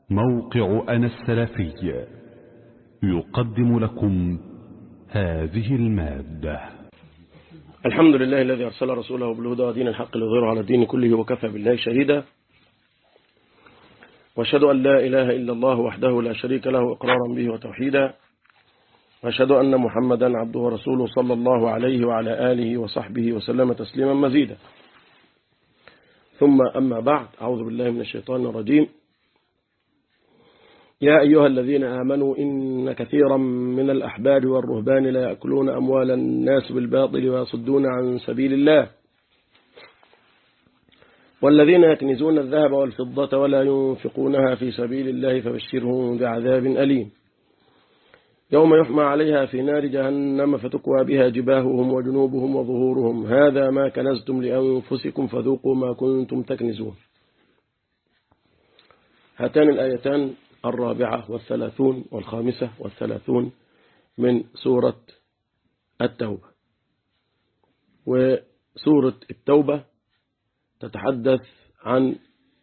موقع أنا السلفي يقدم لكم هذه المادة الحمد لله الذي أرسل رسوله بالهدى ودين الحق ليظهره على الدين كله وكفى بالله شهيدا وأشهد أن لا إله إلا الله وحده لا شريك له إقرارا به وتوحيدا وأشهد أن محمدا عبده ورسوله صلى الله عليه وعلى آله وصحبه وسلم تسليما مزيدا ثم أما بعد أعوذ بالله من الشيطان الرجيم يا أيها الذين آمنوا إن كثيرا من الأحبار والرهبان لا يأكلون أموال الناس بالباطل ويصدون عن سبيل الله والذين يكنزون الذهب والفضة ولا ينفقونها في سبيل الله فبشرهم بعذاب أليم يوم يحمى عليها في نار جهنم فتكوى بها جباههم وجنوبهم وظهورهم هذا ما كنزتم لأنفسكم فذوقوا ما كنتم تكنزون هاتان الآيتان الرابعة والثلاثون والخامسة والثلاثون من سورة التوبة وسورة التوبة تتحدث عن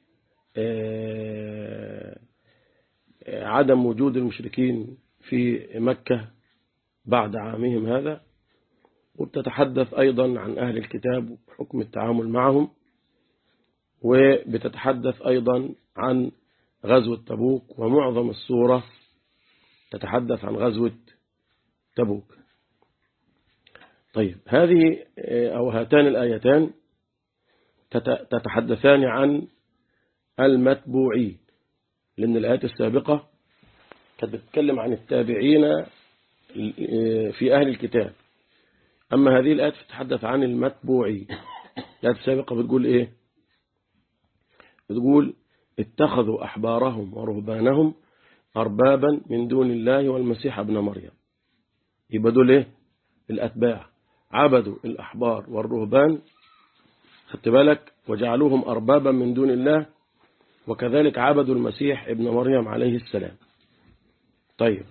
عدم وجود المشركين في مكة بعد عامهم هذا وبتتحدث أيضا عن أهل الكتاب وحكم التعامل معهم وبتتحدث أيضا عن غزوة تبوك ومعظم السورة تتحدث عن غزوة تبوك طيب هذه أو هاتان الآيتان تتحدثان عن المتبوعين لأن الآيات السابقة كانت بتتكلم عن التابعين في أهل الكتاب أما هذه الآيات تتحدث عن المتبوعين الآيات السابقة بتقول إيه بتقول اتخذوا أحبارهم ورهبانهم أربابا من دون الله والمسيح ابن مريم يبقى دول إيه الأتباع عبدوا الأحبار والرهبان خدت بالك وجعلوهم أربابا من دون الله وكذلك عبدوا المسيح ابن مريم عليه السلام طيب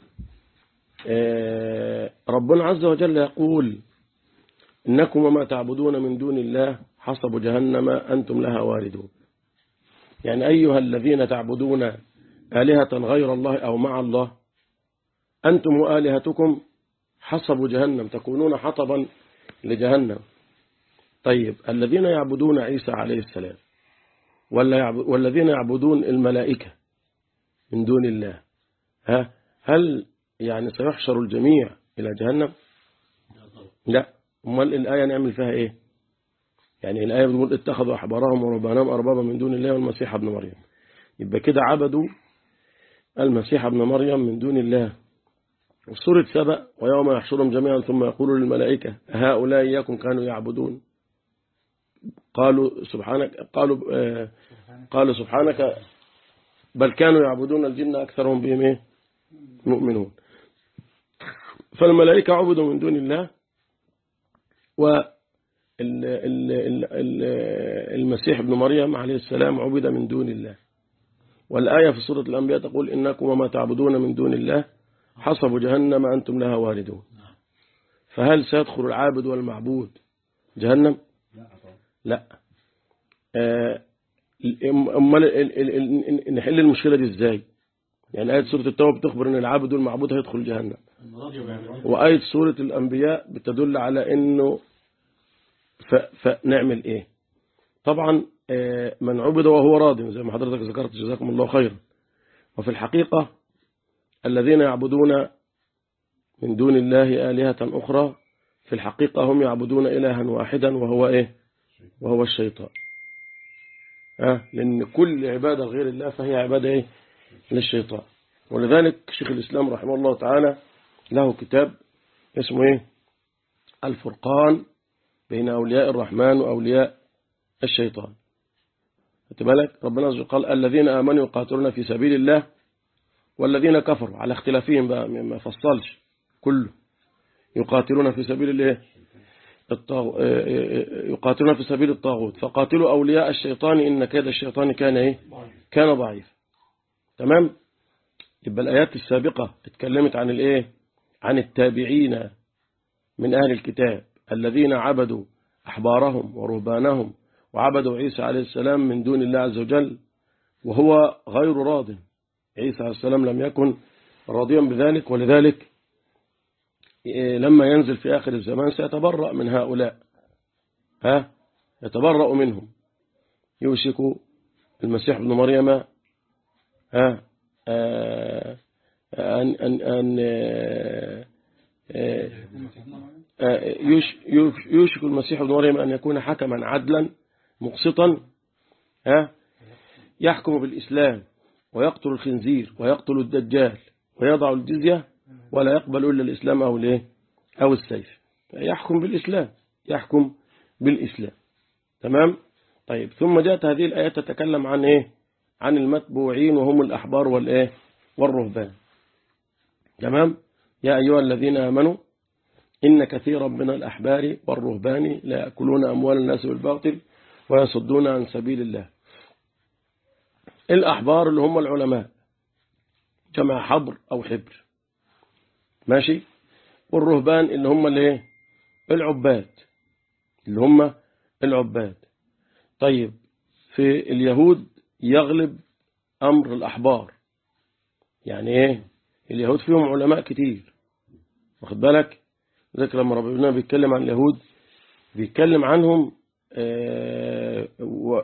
ربنا عز وجل يقول إنكم وما تعبدون من دون الله حصب جهنم أنتم لها واردون يعني أيها الذين تعبدون آلهة غير الله أو مع الله أنتم وآلهتكم حصب جهنم تكونون حطبا لجهنم طيب الذين يعبدون عيسى عليه السلام والذين يعبدون الملائكة من دون الله ها هل يعني سيحشر الجميع إلى جهنم لا امال الآية نعمل فيها إيه يعني الآية بتقول اتخذوا أحبارهم وربانهم أربابا من دون الله والمسيح ابن مريم يبقى كده عبدوا المسيح ابن مريم من دون الله وسورة سبأ ويوم يحشرهم جميعا ثم يقول للملائكة هؤلاء إياكم كانوا يعبدون قالوا سبحانك قالوا آه قالوا سبحانك بل كانوا يعبدون الجن أكثرهم بهم إيه مؤمنون فالملائكة عبدوا من دون الله والمسيح ابن مريم عليه السلام عبد من دون الله والآية في سورة الأنبياء تقول إنكم وما تعبدون من دون الله حصب جهنم أنتم لها واردون فهل سيدخل العابد والمعبود جهنم لا امال نحل المشكلة دي ازاي يعني آية سورة التوبة بتخبر ان العابد والمعبود هيدخل جهنم وآية سورة الأنبياء بتدل على انه فنعمل ايه طبعا من عبد وهو راض زي ما حضرتك ذكرت جزاكم الله خيرا وفي الحقيقة الذين يعبدون من دون الله آلهة أخرى في الحقيقة هم يعبدون إلها واحدا وهو إيه وهو الشيطان أه؟ لأن كل عبادة غير الله فهي عبادة إيه للشيطان ولذلك شيخ الإسلام رحمه الله تعالى له كتاب اسمه إيه الفرقان بين أولياء الرحمن وأولياء الشيطان بالك ربنا عز وجل قال الذين آمنوا يقاتلون في سبيل الله والذين كفروا على اختلافهم بقى ما فصلش كله يقاتلون في سبيل الله الطاغ... يقاتلون في سبيل الطاغوت فقاتلوا أولياء الشيطان إن كيد الشيطان كان إيه كان ضعيف تمام يبقى الآيات السابقة اتكلمت عن الإيه عن التابعين من أهل الكتاب الذين عبدوا أحبارهم ورهبانهم وعبدوا عيسى عليه السلام من دون الله عز وجل وهو غير راض عيسى عليه السلام لم يكن راضيا بذلك ولذلك لما ينزل في آخر الزمان سيتبرأ من هؤلاء ها يتبرأ منهم يوشك المسيح ابن مريم ها أن أن أن يوشك المسيح ابن مريم أن يكون حكما عدلا مقسطا ها يحكم بالإسلام ويقتل الخنزير ويقتل الدجال ويضع الجزية ولا يقبل إلا الإسلام أو الايه أو السيف يحكم بالإسلام يحكم بالإسلام تمام طيب ثم جاءت هذه الآية تتكلم عن إيه عن المتبوعين وهم الأحبار والإيه والرهبان تمام يا أيها الذين آمنوا إن كثيرا من الأحبار والرهبان لا يأكلون أموال الناس بالباطل ويصدون عن سبيل الله الأحبار اللي هم العلماء جمع حبر أو حبر ماشي والرهبان اللي هم الايه العباد اللي هم العباد طيب في اليهود يغلب أمر الأحبار يعني ايه اليهود فيهم علماء كتير واخد بالك ذلك لما ربنا بيتكلم عن اليهود بيتكلم عنهم آه و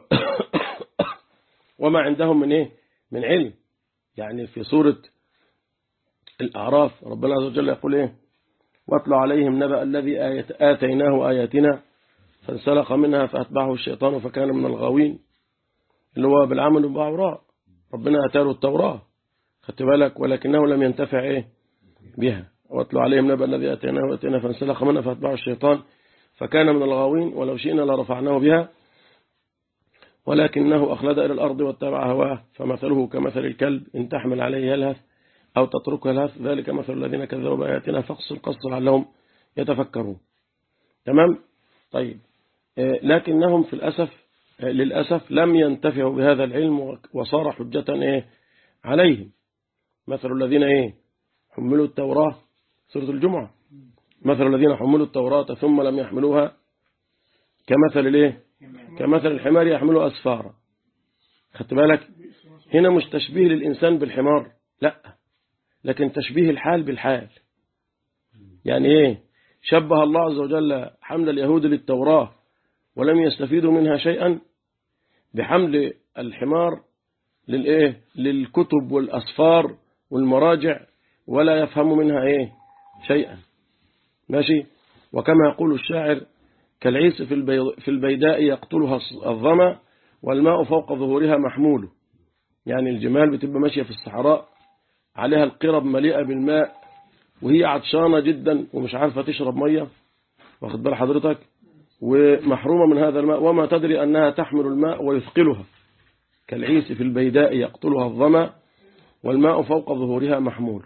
وما عندهم من ايه من علم يعني في سورة الأعراف ربنا عز وجل يقول ايه واتل عليهم نبأ الذي آيت آتيناه آياتنا فانسلخ منها فأتبعه الشيطان فكان من الغاوين اللي هو بالعمل بأوراء ربنا أتاه التوراة خدت بالك ولكنه لم ينتفع ايه بها واتل عليهم نبأ الذي آتيناه آياتنا فانسلخ منها فأتبعه الشيطان فكان من الغاوين ولو شئنا لرفعناه بها ولكنه أخلد إلى الأرض واتبع هواه فمثله كمثل الكلب إن تحمل عليه يلهث أو تتركه يلهث ذلك مثل الذين كذبوا بآياتنا فاقص القص لعلهم يتفكرون تمام طيب لكنهم في الأسف للأسف لم ينتفعوا بهذا العلم وصار حجة إيه عليهم مثل الذين إيه حملوا التوراة سورة الجمعة مثل الذين حملوا التوراة ثم لم يحملوها كمثل الايه كمثل الحمار يحمله أسفارا خدت بالك هنا مش تشبيه للإنسان بالحمار لا لكن تشبيه الحال بالحال يعني ايه شبه الله عز وجل حمل اليهود للتوراة ولم يستفيدوا منها شيئا بحمل الحمار للايه للكتب والأسفار والمراجع ولا يفهم منها ايه شيئا ماشي وكما يقول الشاعر كالعيس في, في البيداء يقتلها الظما والماء فوق ظهورها محمول يعني الجمال بتبقى ماشية في الصحراء عليها القرب مليئة بالماء وهي عطشانة جدا ومش عارفة تشرب مية واخد بال حضرتك ومحرومة من هذا الماء وما تدري أنها تحمل الماء ويثقلها كالعيس في البيداء يقتلها الظما والماء فوق ظهورها محمول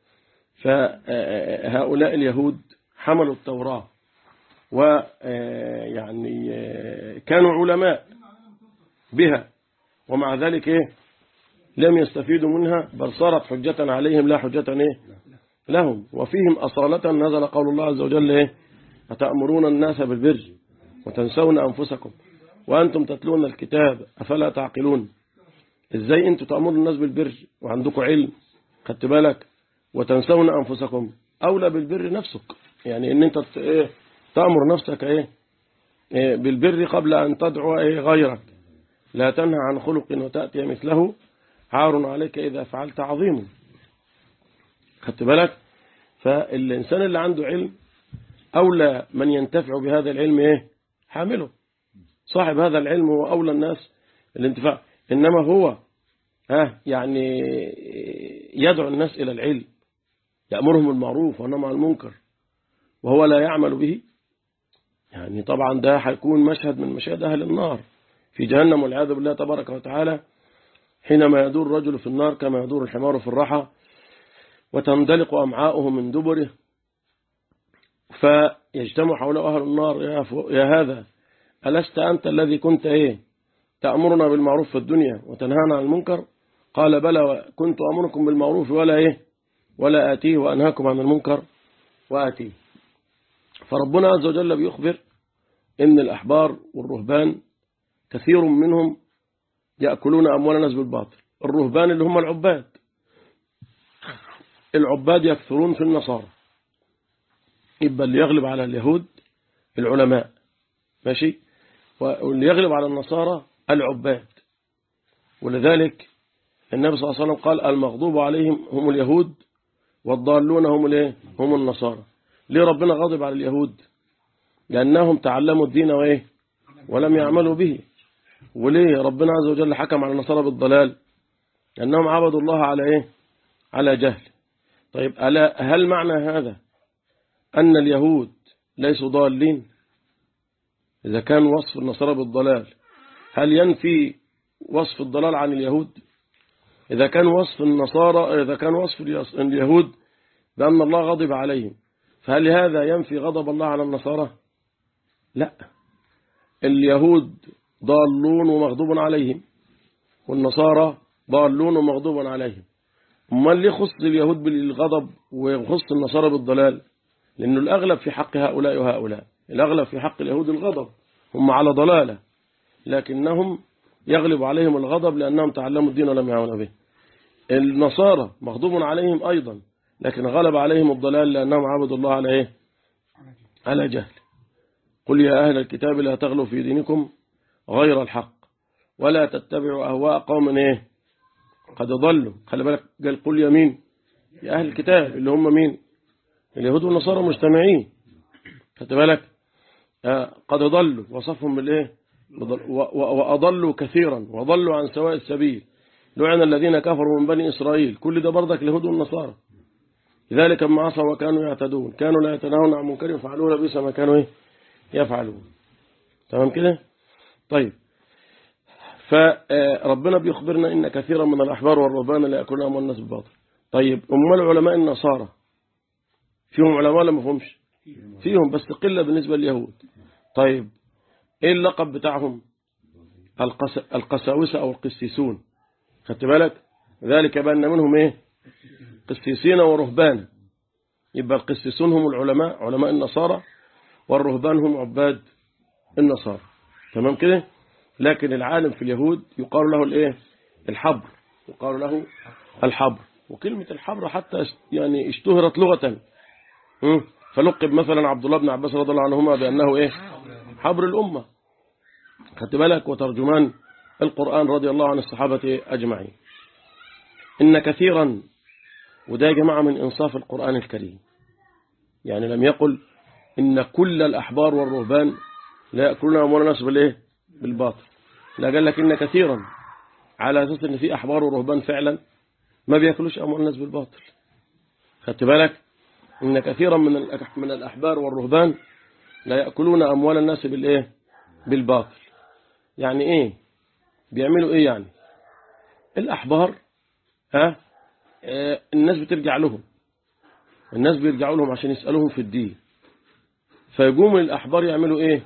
فهؤلاء اليهود حملوا التوراة ويعني كانوا علماء بها ومع ذلك إيه لم يستفيدوا منها بل صارت حجة عليهم لا حجة إيه لهم وفيهم أصالة نزل قول الله عز وجل إيه أتأمرون الناس بالبر وتنسون أنفسكم وأنتم تتلون الكتاب أفلا تعقلون إزاي أنتم تأمرون الناس بالبر وعندكم علم خدت بالك وتنسون أنفسكم أولى بالبر نفسك يعني ان انت ايه تأمر نفسك ايه, إيه بالبر قبل ان تدعو ايه غيرك لا تنهى عن خلق وتأتي مثله عار عليك إذا فعلت عظيم خدت بالك فالإنسان اللي عنده علم أولى من ينتفع بهذا العلم ايه حامله صاحب هذا العلم هو أولى الناس الانتفاع إنما هو ها يعني يدعو الناس إلى العلم يأمرهم بالمعروف ونهى عن المنكر وهو لا يعمل به يعني طبعا ده هيكون مشهد من مشاهد أهل النار في جهنم والعياذ بالله تبارك وتعالى حينما يدور الرجل في النار كما يدور الحمار في الرحى وتندلق أمعاؤه من دبره فيجتمع حوله أهل النار يا, يا هذا ألست أنت الذي كنت إيه تأمرنا بالمعروف في الدنيا وتنهانا عن المنكر قال بلى كنت أمركم بالمعروف ولا إيه ولا آتيه وأنهاكم عن المنكر وآتيه فربنا عز وجل بيخبر إن الأحبار والرهبان كثير منهم يأكلون أموال الناس بالباطل الرهبان اللي هم العباد العباد يكثرون في النصارى يبقى اللي يغلب على اليهود العلماء ماشي واللي يغلب على النصارى العباد ولذلك النبي صلى الله عليه وسلم قال المغضوب عليهم هم اليهود والضالون هم الايه هم النصارى ليه ربنا غضب على اليهود لأنهم تعلموا الدين وإيه ولم يعملوا به وليه ربنا عز وجل حكم على النصارى بالضلال لأنهم عبدوا الله على إيه على جهل طيب ألا هل معنى هذا أن اليهود ليسوا ضالين إذا كان وصف النصارى بالضلال هل ينفي وصف الضلال عن اليهود إذا كان وصف النصارى إذا كان وصف اليهود بأن الله غضب عليهم فهل هذا ينفي غضب الله على النصارى لا اليهود ضالون ومغضوب عليهم والنصارى ضالون ومغضوب عليهم امال ليه خص اليهود بالغضب وخص النصارى بالضلال لأنه الأغلب في حق هؤلاء وهؤلاء الأغلب في حق اليهود الغضب هم على ضلالة لكنهم يغلب عليهم الغضب لأنهم تعلموا الدين ولم يعملوا به النصارى مغضوب عليهم أيضا لكن غلب عليهم الضلال لأنهم عبدوا الله على إيه على جهل قل يا أهل الكتاب لا تغلوا في دينكم غير الحق ولا تتبعوا أهواء قوم إيه قد ضلوا خلي بالك قال قل يمين يا أهل الكتاب اللي هم مين اليهود والنصارى مجتمعين خدت بالك آه قد ضلوا وصفهم بالإيه وأضلوا كثيرا وضلوا عن سواء السبيل لعن الذين كفروا من بني إسرائيل كل ده برضك اليهود والنصارى لذلك ما عصوا وكانوا يعتدون كانوا لا يتناهون عن منكر يفعلون بئس ما كانوا إيه يفعلون تمام كده طيب فربنا بيخبرنا إن كثيرا من الأحبار والرهبان لا يأكلون أموال الناس بالباطل طيب أمال علماء النصارى فيهم علماء ولا ما فيهمش فيهم بس قلة بالنسبة لليهود طيب ايه اللقب بتاعهم القس... القساوسة او القسيسون خدت بالك ذلك بأن منهم ايه قسيسين ورهبان يبقى القسيسون هم العلماء علماء النصارى والرهبان هم عباد النصارى تمام كده لكن العالم في اليهود يقال له الايه الحبر يقال له الحبر وكلمة الحبر حتى يعني اشتهرت لغة فلقب مثلا عبد الله بن عباس رضي الله عنهما بأنه ايه حبر الأمة خدت بالك وترجمان القرآن رضي الله عن الصحابة أجمعين إن كثيرا وده يا جماعة من إنصاف القرآن الكريم يعني لم يقل إن كل الأحبار والرهبان لا يأكلون أموال الناس بالإيه بالباطل لا قال لك إن كثيرا على أساس إن في أحبار ورهبان فعلا ما بيأكلوش أموال الناس بالباطل خدت بالك إن كثيرا من من الأحبار والرهبان لا يأكلون أموال الناس بالإيه بالباطل يعني إيه بيعملوا إيه يعني الأحبار ها آه الناس بترجع لهم الناس بيرجعوا لهم عشان يسألوهم في الدين فيقوموا الأحبار يعملوا إيه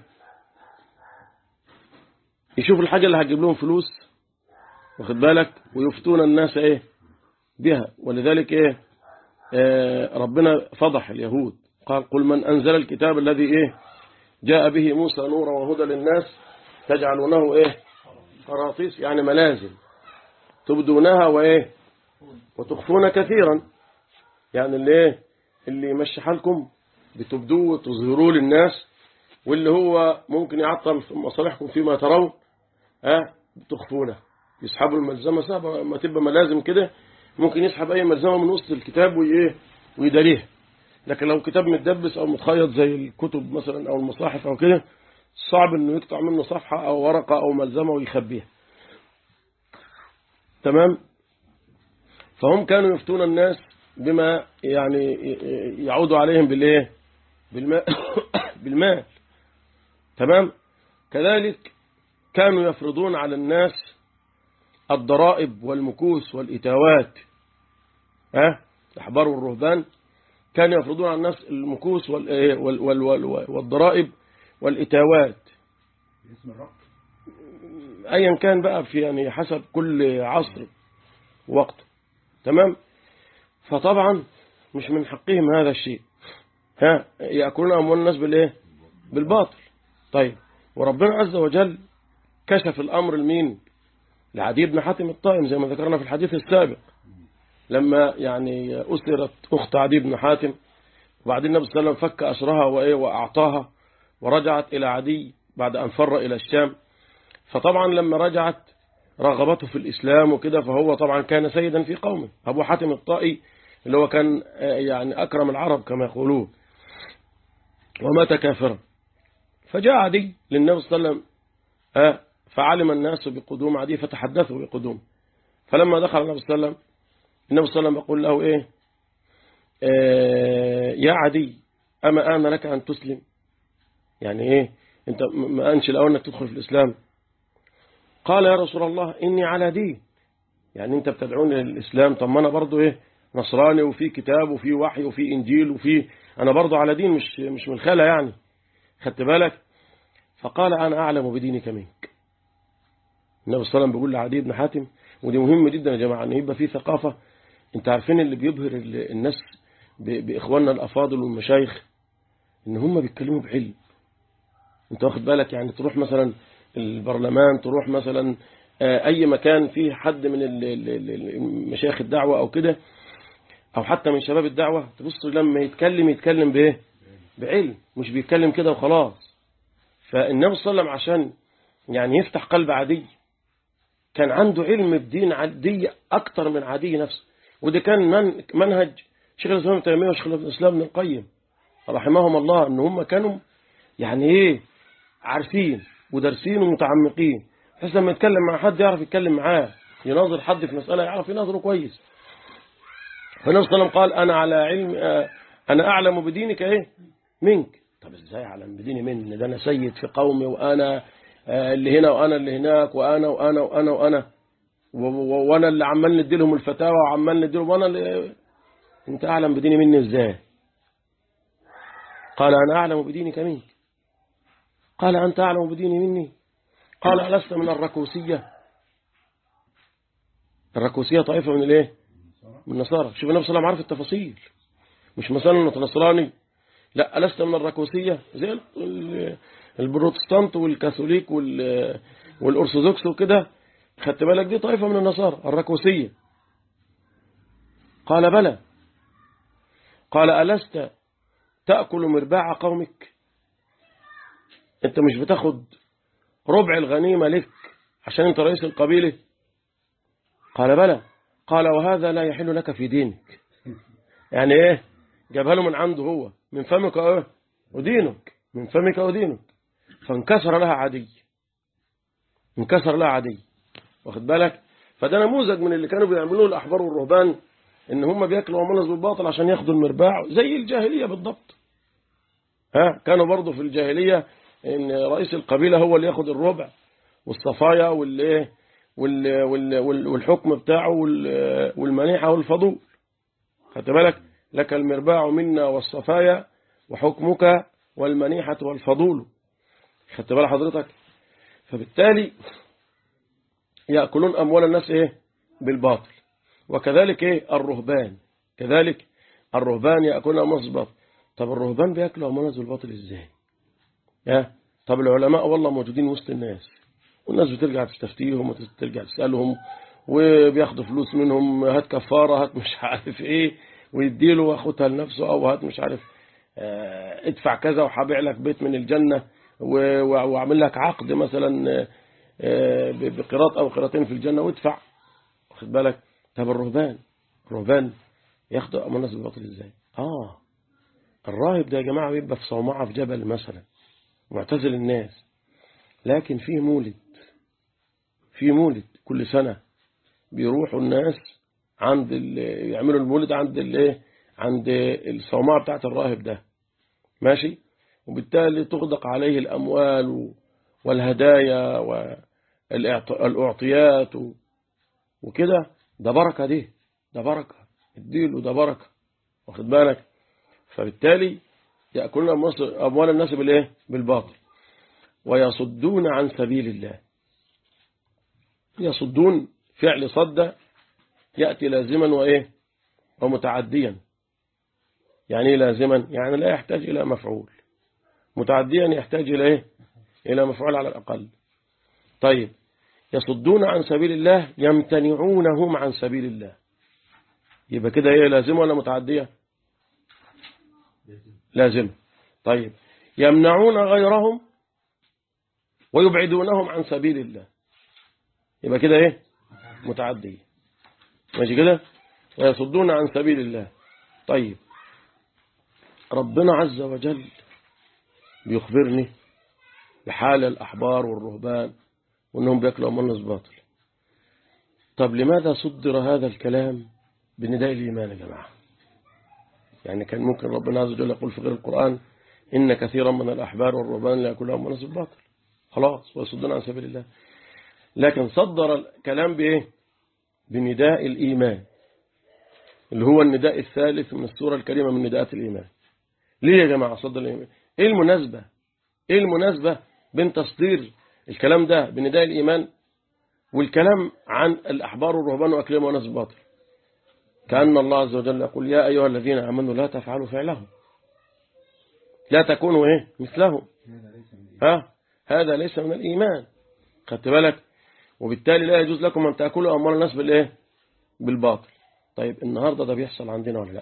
يشوفوا الحاجة اللي هتجيب لهم فلوس واخد بالك ويفتون الناس إيه بها ولذلك إيه آه ربنا فضح اليهود قال قل من أنزل الكتاب الذي إيه جاء به موسى نورا وهدى للناس تجعلونه إيه قراطيس يعني ملازم تبدونها وإيه وتخفون كثيرا يعني اللي إيه اللي يمشي حالكم بتبدوه وتظهروه للناس واللي هو ممكن يعطل مصالحكم فيما ترون ها تخفونه يسحبوا الملزمة سابة ما تبقى ملازم كده ممكن يسحب أي ملزمة من وسط الكتاب وإيه ويداريها لكن لو كتاب متدبس أو متخيط زي الكتب مثلا أو المصاحف أو كده صعب إنه يقطع منه صفحة أو ورقة أو ملزمة ويخبيها تمام فهم كانوا يفتون الناس بما يعني يعود عليهم بالإيه بالماء بالمال تمام كذلك كانوا يفرضون على الناس الضرائب والمكوس والإتاوات ها الأحبار والرهبان كانوا يفرضون على الناس المكوس وال وال وال وال والضرائب والإتاوات أيا كان بقى في يعني حسب كل عصر وقت تمام فطبعا مش من حقهم هذا الشيء ها يأكلون أموال الناس بالإيه بالباطل طيب وربنا عز وجل كشف الأمر لمين لعدي بن حاتم الطائم زي ما ذكرنا في الحديث السابق لما يعني أسرت أخت عدي بن حاتم وبعدين النبي صلى الله عليه وسلم فك أسرها وإيه وأعطاها ورجعت إلى عدي بعد أن فر إلى الشام فطبعا لما رجعت رغبته في الإسلام وكده فهو طبعا كان سيدا في قومه أبو حاتم الطائي اللي هو كان يعني أكرم العرب كما يقولون ومات كافرا فجاء عدي للنبي صلى الله عليه وسلم آه فعلم الناس بقدوم عدي فتحدثوا بقدوم فلما دخل النبي صلى الله عليه وسلم النبي صلى الله عليه وسلم يقول له إيه آه يا عدي أما آن لك أن تسلم يعني إيه أنت ما أنش الأول أنك تدخل في الإسلام قال يا رسول الله إني على دين يعني أنت بتدعوني للإسلام طب ما أنا برضو إيه نصراني وفي كتاب وفي وحي وفي إنجيل وفي أنا برضو على دين مش مش من الخلا يعني خدت بالك فقال أنا أعلم بدينك منك النبي صلى الله عليه وسلم بيقول لعدي بن حاتم ودي مهمة جدا يا جماعة أن يبقى في ثقافة انت عارفين اللي بيبهر الناس بإخواننا الأفاضل والمشايخ إن هم بيتكلموا بعلم انت واخد بالك يعني تروح مثلا البرلمان تروح مثلا أي مكان فيه حد من مشايخ الدعوة أو كده أو حتى من شباب الدعوة تبص لما يتكلم يتكلم بإيه بعلم مش بيتكلم كده وخلاص فالنبي صلى الله عليه وسلم عشان يعني يفتح قلب عدي كان عنده علم بدين عدي أكتر من عدي نفسه وده كان من منهج شيخ الإسلام ابن تيمية وشيخ الإسلام ابن القيم رحمهم الله ان هم كانوا يعني ايه عارفين ودارسين ومتعمقين بحيث لما يتكلم مع حد يعرف يتكلم معاه يناظر حد في مسألة يعرف يناظره كويس فالنبي صلى الله عليه وسلم قال أنا على علم أنا أعلم بدينك إيه منك طب إزاي أعلم بديني مني ده أنا سيد في قومي وأنا اللي هنا وأنا اللي هناك وأنا وأنا وأنا وأنا وأنا اللي عمال ندي لهم الفتاوى وعمال ندي لهم وأنا اللي أنت أعلم بديني مني إزاي قال أنا أعلم بدينك منك قال أنت أعلم بديني مني قال ألست من الركوسية الركوسية طائفة من الايه من النصارى شوف النبي صلى الله عليه وسلم عارف التفاصيل مش مثلا انت نصراني لا ألست من الركوسية زي البروتستانت والكاثوليك والأرثوذكس وكده خدت بالك دي طائفة من النصارى الركوسية قال بلى قال ألست تأكل مرباع قومك انت مش بتاخد ربع الغنيمة لك عشان انت رئيس القبيلة قال بلى قال وهذا لا يحل لك في دينك يعني ايه جابها له من عنده هو من فمك ايه ودينك من فمك ودينك فانكسر لها عدي انكسر لها عدي واخد بالك فده نموذج من اللي كانوا بيعملوه الأحبار والرهبان ان هم بياكلوا ومنز بالباطل عشان ياخدوا المرباع زي الجاهلية بالضبط ها كانوا برضه في الجاهلية ان رئيس القبيلة هو اللي ياخد الربع والصفايا والايه والحكم بتاعه والمنيحة والفضول خدت بالك لك المرباع منا والصفايا وحكمك والمنيحة والفضول خدت بال حضرتك فبالتالي يأكلون أموال الناس إيه بالباطل وكذلك إيه الرهبان كذلك الرهبان يأكلون أموال بالباطل طب الرهبان بيأكلوا أموال بالباطل إزاي يا طب العلماء والله موجودين وسط الناس والناس بترجع تستفتيهم وترجع تسألهم وبياخدوا فلوس منهم هات كفارة هات مش عارف ايه ويديله واخدها لنفسه او هات مش عارف اه ادفع كذا وحابع لك بيت من الجنة واعمل لك عقد مثلا اه بقراط او قراطين في الجنة وادفع واخد بالك طب الرهبان الرهبان ياخدوا اموال الناس بالباطل ازاي اه الراهب ده يا جماعة بيبقى في صومعة في جبل مثلا معتزل الناس لكن فيه مولد في مولد كل سنة بيروحوا الناس عند يعملوا المولد عند الايه عند الصومعة بتاعت الراهب ده ماشي وبالتالي تغدق عليه الأموال والهدايا والأعطيات وكده ده بركة دي ده بركة اديله ده بركة واخد بالك فبالتالي يأكلون أموال الناس بالإيه بالباطل ويصدون عن سبيل الله يصدون فعل صد يأتي لازما وإيه ومتعديا يعني لازما يعني لا يحتاج إلى مفعول متعديا يحتاج إلى إيه إلى مفعول على الأقل طيب يصدون عن سبيل الله يمتنعونهم عن سبيل الله يبقى كده ايه لازمة ولا متعدية لازمة طيب يمنعون غيرهم ويبعدونهم عن سبيل الله يبقى كده ايه متعدية ماشي كده ويصدون عن سبيل الله طيب ربنا عز وجل بيخبرني بحال الأحبار والرهبان وأنهم بيأكلوا أموال الناس باطل طب لماذا صدر هذا الكلام بنداء الإيمان يا جماعة يعني كان ممكن ربنا عز وجل يقول في غير القرآن إن كثيرا من الأحبار والرهبان لا يأكلوا أموال الناس باطل خلاص ويصدون عن سبيل الله لكن صدر الكلام بإيه بنداء الإيمان اللي هو النداء الثالث من السورة الكريمة من نداءات الإيمان ليه يا جماعة صدر الإيمان إيه المناسبة إيه المناسبة بين تصدير الكلام ده بنداء الإيمان والكلام عن الأحبار والرهبان وأكلهم وناس باطل كأن الله عز وجل يقول يا أيها الذين آمنوا لا تفعلوا فعلهم لا تكونوا إيه مثلهم ها هذا ليس من الإيمان خدت بالك وبالتالي لا يجوز لكم أن تأكلوا أموال الناس بالإيه بالباطل طيب النهاردة ده بيحصل عندنا ولا لا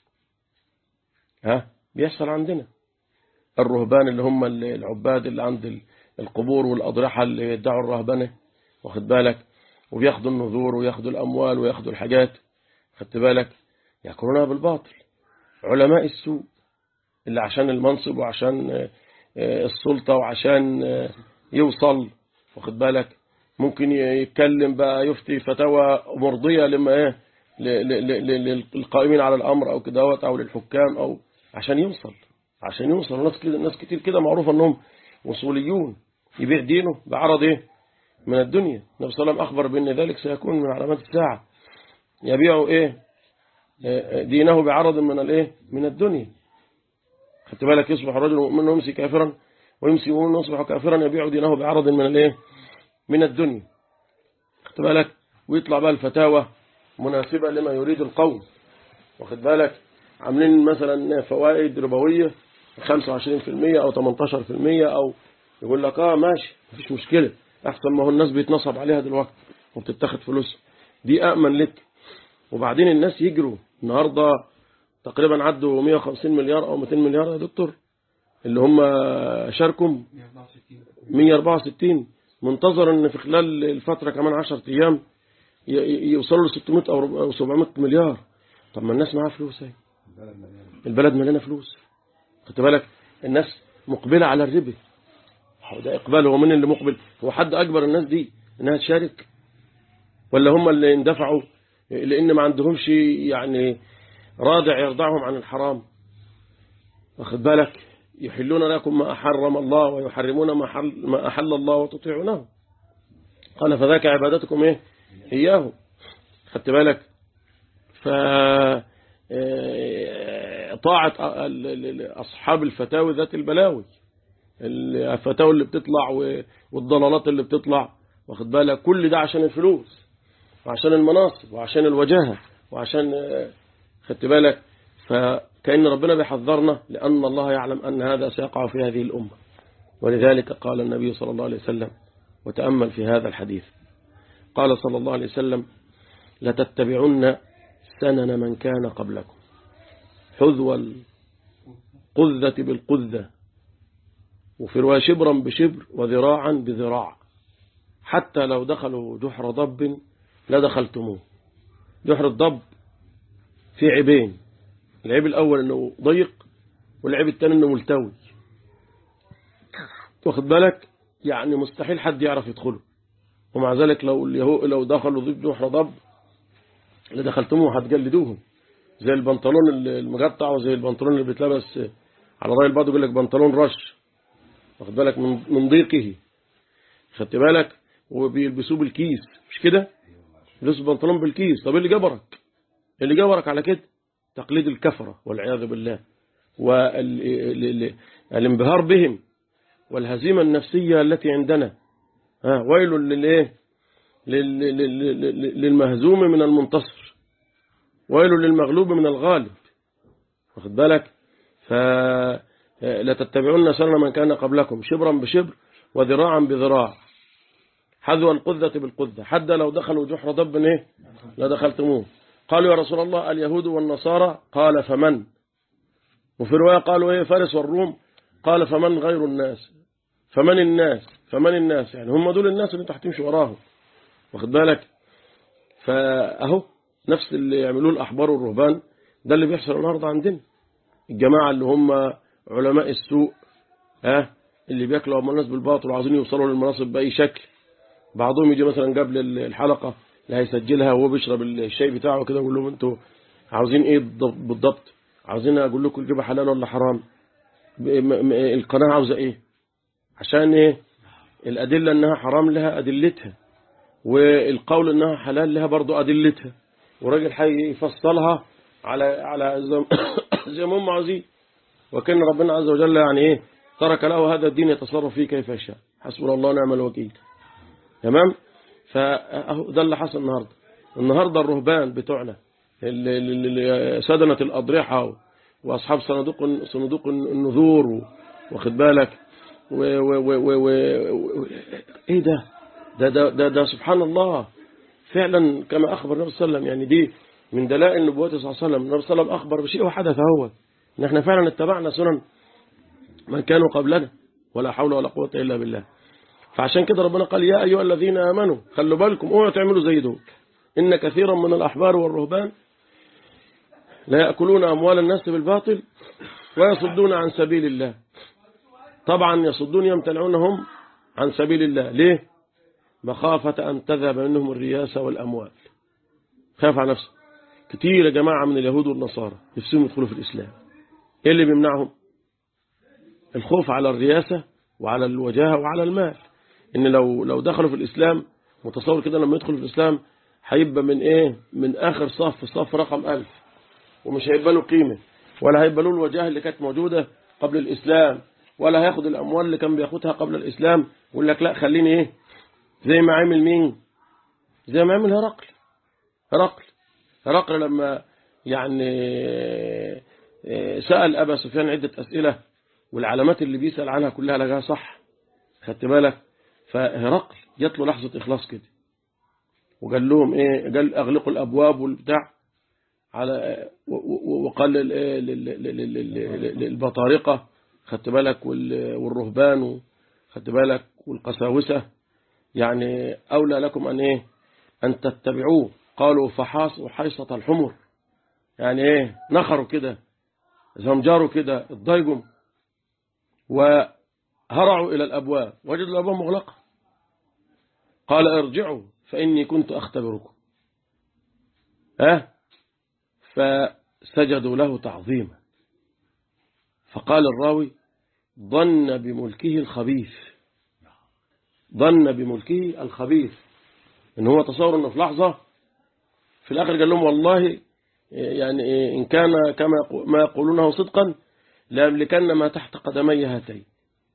ها بيحصل عندنا الرهبان اللي هم العباد اللي عند القبور والأضرحة اللي يدعوا الرهبنة واخد بالك وبياخدوا النذور وياخدوا الأموال وياخدوا الحاجات خدت بالك يأكلونها بالباطل علماء السوء اللي عشان المنصب وعشان السلطة وعشان يوصل واخد بالك ممكن يتكلم بقى يفتي فتاوى مرضية لما ايه للقائمين على الأمر أو كدهوت أو للحكام أو عشان يوصل عشان يوصل ناس كده ناس كتير كده معروف أنهم وصوليون يبيع دينه بعرض إيه من الدنيا النبي صلى الله عليه وسلم أخبر بأن ذلك سيكون من علامات الساعة يبيع إيه دينه بعرض من الإيه من الدنيا خدت بالك يصبح الرجل مؤمن ويمسي كافرا ويمسي مؤمن ويصبح كافرا يبيع دينه بعرض من الإيه من الدنيا خدت بالك ويطلع بقى الفتاوى مناسبة لما يريد القوم واخد بالك عاملين مثلا فوائد ربوية 25% أو 18% أو يقول لك اه ماشي مفيش مشكلة أحسن ما هو الناس بيتنصب عليها دلوقتي وبتتاخد فلوس دي أأمن لك وبعدين الناس يجروا النهاردة تقريبا عدوا 150 مليار أو 200 مليار يا دكتور اللي هم شاركوا 164 منتظر ان في خلال الفترة كمان 10 أيام يوصلوا ل 600 أو 700 مليار طب ما الناس معاها فلوس اهي البلد مليانه فلوس خدت بالك الناس مقبلة على الربا ده إقبال هو من اللي مقبل هو حد أكبر الناس دي إنها تشارك ولا هم اللي اندفعوا لأن ما عندهمش يعني رادع يرضعهم عن الحرام واخد بالك يحلون لكم ما أحرم الله ويحرمون ما, حل ما أحل الله وتطيعونه قال فذاك عبادتكم إيه إياه خدت بالك ف طاعة أصحاب الفتاوي ذات البلاوي الفتاوي اللي بتطلع والضلالات اللي بتطلع واخد بالك كل ده عشان الفلوس وعشان المناصب وعشان الوجاهة وعشان خدت بالك فكأن ربنا بيحذرنا لأن الله يعلم أن هذا سيقع في هذه الأمة ولذلك قال النبي صلى الله عليه وسلم وتأمل في هذا الحديث قال صلى الله عليه وسلم لتتبعن سنن من كان قبلكم حذو القذة بالقذة وفي رواية شبرا بشبر وذراعا بذراع حتى لو دخلوا جحر ضب لدخلتموه جحر الضب في عيبين العيب الأول أنه ضيق والعيب الثاني أنه ملتوي واخد بالك يعني مستحيل حد يعرف يدخله ومع ذلك لو لو دخلوا ضد جحر ضب لدخلتموه هتجلدوهم زي البنطلون المقطع وزي البنطلون اللي بيتلبس على رأي البعض يقول لك بنطلون رش واخد بالك من من ضيقه خدت بالك وبيلبسوه بالكيس مش كده يلبسوا بنطلون بالكيس طب ايه اللي جبرك اللي جبرك على كده تقليد الكفرة والعياذ بالله والانبهار بهم والهزيمة النفسية التي عندنا ها ويل للايه للمهزوم من المنتصر ويل للمغلوب من الغالب واخد بالك فلا تتبعون سنة من كان قبلكم شبرا بشبر وذراعا بذراع حذو القذة بالقذة حتى لو دخلوا جحر ضب ايه لدخلتموه قالوا يا رسول الله اليهود والنصارى قال فمن وفي رواية قالوا ايه فارس والروم قال فمن غير الناس فمن الناس فمن الناس يعني هم دول الناس اللي انت هتمشي وراهم واخد بالك فاهو نفس اللي يعملوه الاحبار والرهبان ده اللي بيحصل النهارده عندنا الجماعة اللي هم علماء السوء ها اللي بياكلوا أموال الناس بالباطل وعاوزين يوصلوا للمناصب بأي شكل بعضهم يجي مثلا قبل الحلقة اللي هيسجلها وهو بيشرب الشاي بتاعه كده ويقول لهم انتوا عاوزين ايه بالضبط عاوزين اقول لكم الجبهة حلال ولا حرام القناة عاوزة ايه عشان ايه الأدلة انها حرام لها أدلتها والقول انها حلال لها برضو أدلتها وراجل حي يفصلها على على زي ما هم عاوزين وكان ربنا عز وجل يعني ايه ترك له هذا الدين يتصرف فيه كيف يشاء حسبنا الله ونعم الوكيل تمام فاهو ده اللي حصل النهارده النهارده الرهبان بتوعنا سدنة الأضرحة وأصحاب صندوق صندوق النذور واخد بالك و و و و و ايه ده ده, ده ده ده سبحان الله فعلا كما أخبر النبي صلى الله عليه وسلم يعني دي من دلائل نبوته صلى الله عليه وسلم النبي صلى الله عليه وسلم أخبر بشيء وحدث هو ان احنا فعلا اتبعنا سنن من كانوا قبلنا ولا حول ولا قوة إلا بالله فعشان كده ربنا قال يا أيها الذين آمنوا خلوا بالكم اوعوا تعملوا زي دول إن كثيرا من الأحبار والرهبان لا يأكلون أموال الناس بالباطل ويصدون عن سبيل الله طبعا يصدون يمتنعونهم عن سبيل الله ليه مخافة أن تذهب منهم الرياسة والأموال خاف على نفسه كتير يا جماعة من اليهود والنصارى نفسهم يدخلوا في الإسلام إيه اللي بيمنعهم الخوف على الرياسة وعلى الوجاهة وعلى المال إن لو لو دخلوا في الإسلام متصور كده لما يدخلوا في الإسلام هيبقى من إيه من آخر صف صف رقم ألف ومش هيبقى له قيمة ولا هيبقى له الوجاهة اللي كانت موجودة قبل الإسلام ولا هياخد الأموال اللي كان بياخدها قبل الإسلام يقول لك لا خليني إيه زي ما عمل مين زي ما عمل هرقل هرقل هرقل لما يعني سأل أبا سفيان عدة أسئلة والعلامات اللي بيسأل عنها كلها لقاها صح خدت بالك فهرقل جات له لحظة إخلاص كده وقال لهم إيه قال أغلقوا الأبواب والبتاع على وقال للبطارقة خدت بالك والرهبان خدت بالك والقساوسة يعني أولى لكم أن إيه أن تتبعوه قالوا فحاصوا حيصة الحمر يعني إيه نخروا كده زمجروا كده اتضايقوا وهرعوا إلى الأبواب وجدوا الأبواب مغلقة قال ارجعوا فإني كنت أختبركم أه فسجدوا له تعظيما فقال الراوي ظن بملكه الخبيث ظن بملكه الخبيث ان هو تصور انه في لحظة في الاخر قال لهم والله يعني ان كان كما ما يقولونه صدقا لأملكن ما تحت قدمي هاتين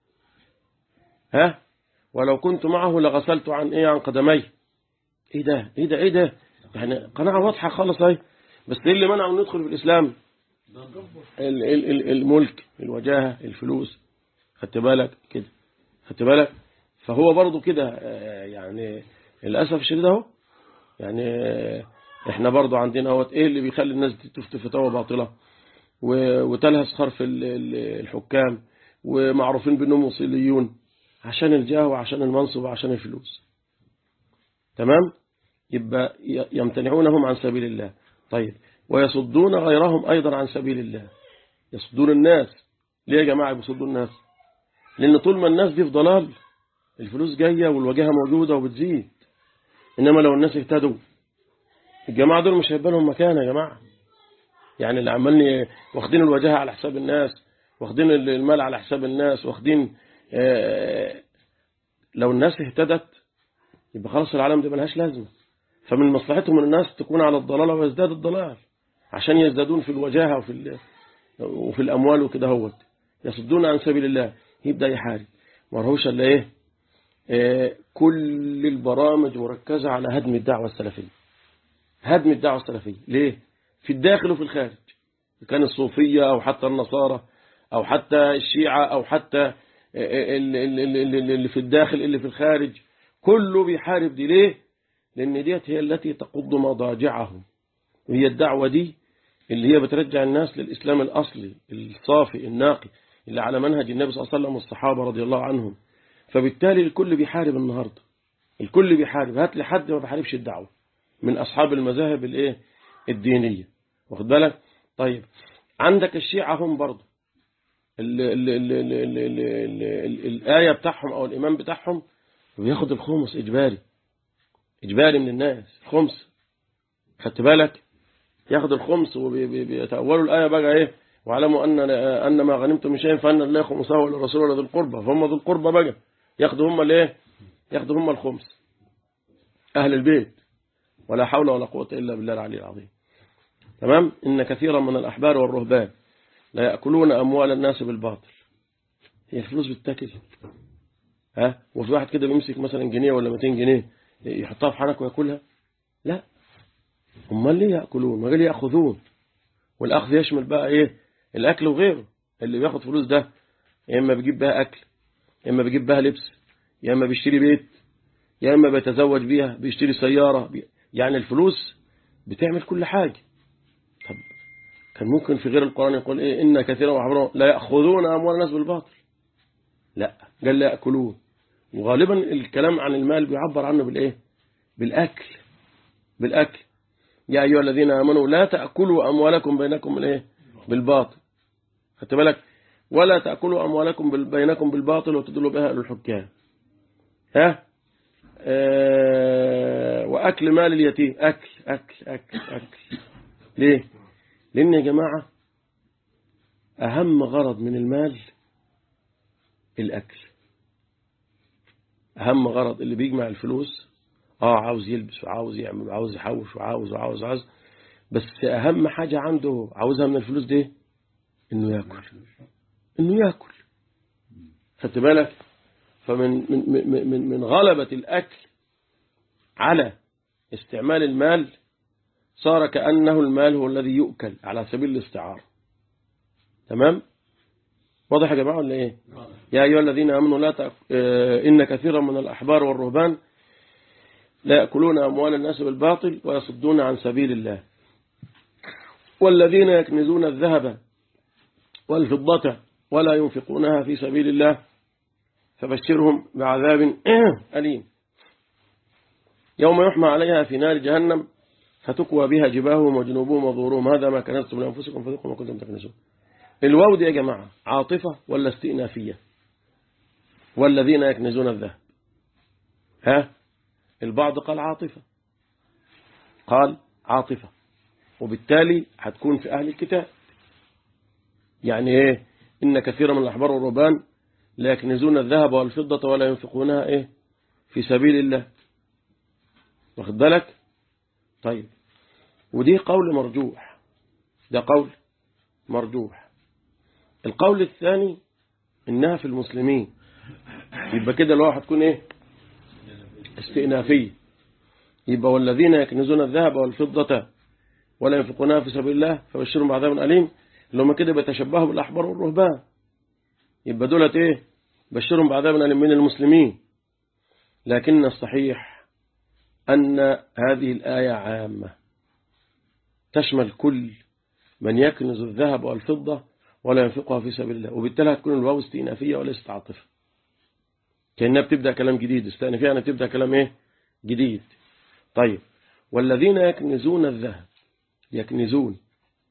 ها ولو كنت معه لغسلت عن ايه عن قدمي ايه ده ايه ده ايه ده يعني قناعة واضحة خالص اهي بس ايه اللي منعه انه يدخل في الاسلام ال ال ال الملك الوجاهة الفلوس خدت بالك كده خدت بالك فهو برضه كده يعني للأسف الشديد اهو يعني احنا برضه عندنا اهوت ايه اللي بيخلي الناس تفتي فتاوى باطلة وتلهس خرف الحكام ومعروفين بانهم وصيليون عشان الجاه وعشان المنصب وعشان الفلوس تمام يبقى يمتنعونهم عن سبيل الله طيب ويصدون غيرهم أيضا عن سبيل الله يصدون الناس ليه يا جماعة بيصدون الناس لأن طول ما الناس دي في ضلال الفلوس جاية والوجاهة موجودة وبتزيد إنما لو الناس اهتدوا الجماعة دول مش هيبقى لهم مكان يا جماعة يعني اللي عمالني واخدين الوجاهة على حساب الناس واخدين المال على حساب الناس واخدين آه لو الناس اهتدت يبقى خلاص العالم دي ملهاش لازمة فمن مصلحتهم ان الناس تكون على الضلالة ويزداد الضلال عشان يزدادون في الوجاهة وفي وفي الأموال وكده هوت يصدون عن سبيل الله يبدأ يحارب مرهوش الا ايه اه كل البرامج مركزة على هدم الدعوة السلفية هدم الدعوة السلفية ليه في الداخل وفي الخارج كان الصوفية أو حتى النصارى أو حتى الشيعة أو حتى اللي في الداخل اللي في الخارج كله بيحارب دي ليه لأن ديت هي التي تقض مضاجعهم وهي الدعوة دي اللي هي بترجع الناس للإسلام الأصلي الصافي الناقي اللي على منهج النبي صلى الله عليه وسلم والصحابة رضي الله عنهم فبالتالي الكل بيحارب النهاردة الكل بيحارب هات لي حد ما بيحاربش الدعوة من أصحاب المذاهب الايه الدينية واخد بالك طيب عندك الشيعة هم برضه ال ال ال ال ال ال ال ال الآية بتاعهم أو الإمام بتاعهم بياخد الخمس إجباري إجباري من الناس خمس خدت بالك ياخد الخمس وبيتأولوا الآية بقى إيه واعلموا أن أن ما غنمتم من شيء فأن الله خمسه للرسول ولا ذي القربى فهم ذو القربى بقى ياخدوا هم الايه ياخدوا هم الخمس أهل البيت ولا حول ولا قوة إلا بالله العلي العظيم تمام إن كثيرا من الأحبار والرهبان لا يأكلون أموال الناس بالباطل هي الفلوس بتتاكل ها وفي واحد كده بيمسك مثلا جنيه ولا 200 جنيه يحطها في حنك وياكلها لا هم ليه يأكلون ما قال يأخذون والأخذ يشمل بقى إيه الأكل وغيره اللي بياخد فلوس ده يا إما بيجيب بها أكل يا إما بيجيب بها لبس يا إما بيشتري بيت يا إما بيتزوج بيها بيشتري سيارة بي... يعني الفلوس بتعمل كل حاجة طب كان ممكن في غير القرآن يقول إيه إن كثيرا وحبرا لا يأخذون أموال الناس بالباطل لا قال لا يأكلون وغالبا الكلام عن المال بيعبر عنه بالإيه بالأكل بالأكل يا أيها الذين آمنوا لا تأكلوا أموالكم بينكم بالإيه بالباطل خدت بالك ولا تأكلوا أموالكم بينكم بالباطل وتدلوا بها إلى الحكام ها آه وأكل مال اليتيم أكل أكل أكل أكل ليه لأن يا جماعة أهم غرض من المال الأكل أهم غرض اللي بيجمع الفلوس اه عاوز يلبس وعاوز يعمل وعاوز يحوش وعاوز وعاوز وعاوز بس أهم حاجة عنده عاوزها من الفلوس دي إنه يأكل إنه يأكل خدت بالك فمن من من من من غلبة الأكل على استعمال المال صار كأنه المال هو الذي يؤكل على سبيل الاستعارة تمام واضح يا جماعة ولا إيه يا أيها الذين آمنوا لا تأك... إن كثيرا من الأحبار والرهبان لا يأكلون أموال الناس بالباطل ويصدون عن سبيل الله والذين يكنزون الذهب والفضة ولا ينفقونها في سبيل الله فبشرهم بعذاب أليم يوم يحمى عليها في نار جهنم فتكوى بها جباههم وجنوبهم وظهورهم هذا ما كنتم لأنفسكم فذوقوا ما كنتم تكنزون الواو دي يا جماعة عاطفة ولا استئنافية والذين يكنزون الذهب ها البعض قال عاطفة قال عاطفة وبالتالي هتكون في أهل الكتاب يعني ايه إن كثيرا من الأحبار والرهبان لا يكنزون الذهب والفضة ولا ينفقونها ايه في سبيل الله واخد بالك طيب ودي قول مرجوح ده قول مرجوح القول الثاني إنها في المسلمين يبقى كده الواحد تكون إيه استئنافية يبقى والذين يكنزون الذهب والفضة ولا ينفقونها في سبيل الله فبشرهم بعذاب أليم اللي هم كده بيتشبهوا بالأحبار والرهبان يبقى دولت إيه بشرهم بعذاب أليم من المسلمين لكن الصحيح أن هذه الآية عامة تشمل كل من يكنز الذهب والفضة ولا ينفقها في سبيل الله وبالتالي هتكون الواو استئنافية وليست عاطفة كأنها بتبدأ كلام جديد استئنافية يعني بتبدأ كلام ايه جديد طيب والذين يكنزون الذهب يكنزون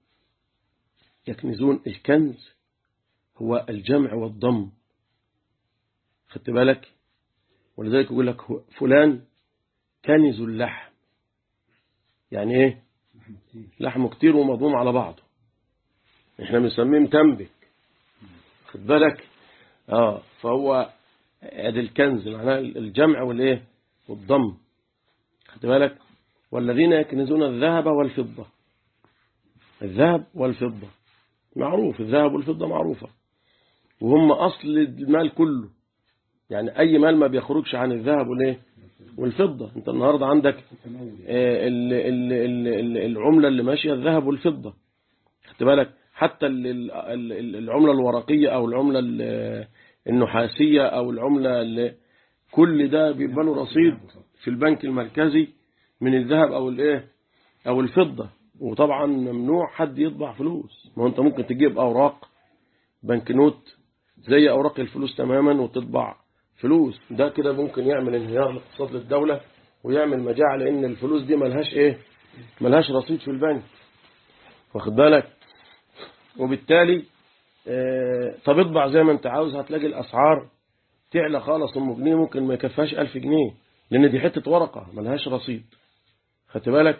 يكنزون الكنز هو الجمع والضم خدت بالك ولذلك يقول لك فلان كنز اللحم يعني ايه لحمه كتير ومضموم على بعضه احنا بنسميه متنبك خد بالك اه فهو ادي الكنز معناه الجمع والايه والضم خد بالك والذين يكنزون الذهب والفضة الذهب والفضة معروف الذهب والفضة معروفة وهم أصل المال كله يعني أي مال ما بيخرجش عن الذهب والايه والفضة انت النهاردة عندك العملة اللي ماشية الذهب والفضة خدت بالك حتى العملة الورقية أو العملة النحاسية أو العملة اللي كل ده بيبقى له رصيد في البنك المركزي من الذهب أو الايه أو الفضة وطبعا ممنوع حد يطبع فلوس ما هو انت ممكن تجيب اوراق بنكنوت زي اوراق الفلوس تماما وتطبع فلوس ده كده ممكن يعمل انهيار لاقتصاد للدولة ويعمل مجاعة لان الفلوس دي ملهاش ايه ملهاش رصيد في البنك واخد بالك وبالتالي آه، طب اطبع زي ما انت عاوز هتلاقي الاسعار تعلى خالص ام جنيه ممكن ما يكفيهاش 1000 جنيه لان دي حته ورقه ملهاش رصيد خدت بالك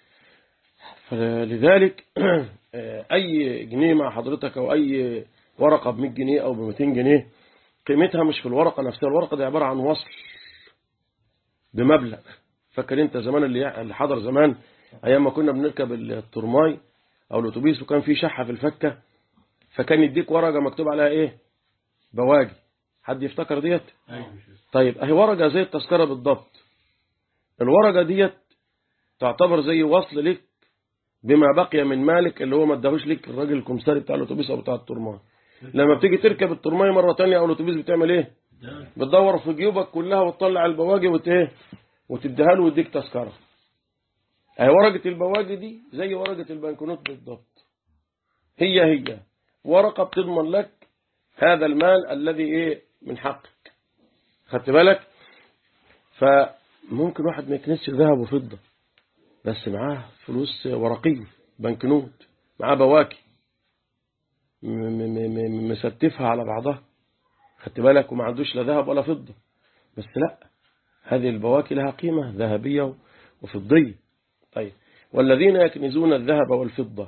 فلذلك آه، اي جنيه مع حضرتك او اي ورقه ب 100 جنيه او ب 200 جنيه قيمتها مش في الورقه نفسها الورقه دي عباره عن وصل بمبلغ فاكر انت زمان اللي اللي حضر زمان ايام ما كنا بنركب الترماي او الاتوبيس وكان في شحه في الفكه فكان يديك ورقه مكتوب عليها ايه بواجي حد يفتكر ديت طيب اهي ورقه زي التذكره بالضبط الورقه ديت تعتبر زي وصل لك بما بقي من مالك اللي هو ما اداهوش لك الراجل الكمساري بتاع الاتوبيس او بتاع الترماي لما بتيجي تركب الترماي مره تانية او الاتوبيس بتعمل ايه بتدور في جيوبك كلها وتطلع البواجي وت ايه وتديها له ويديك تذكره اهي ورقه البواجي دي زي ورقه البنكنوت بالضبط هي هي ورقه بتضمن لك هذا المال الذي ايه من حقك خدت بالك فممكن واحد ما يكنسش ذهب وفضه بس معاه فلوس ورقيه بنكنوت معاه بواكي م- م- م- مستفها على بعضها خدت بالك وما عندوش لا ذهب ولا فضه بس لا هذه البواكي لها قيمة ذهبية وفضية طيب والذين يكنزون الذهب والفضة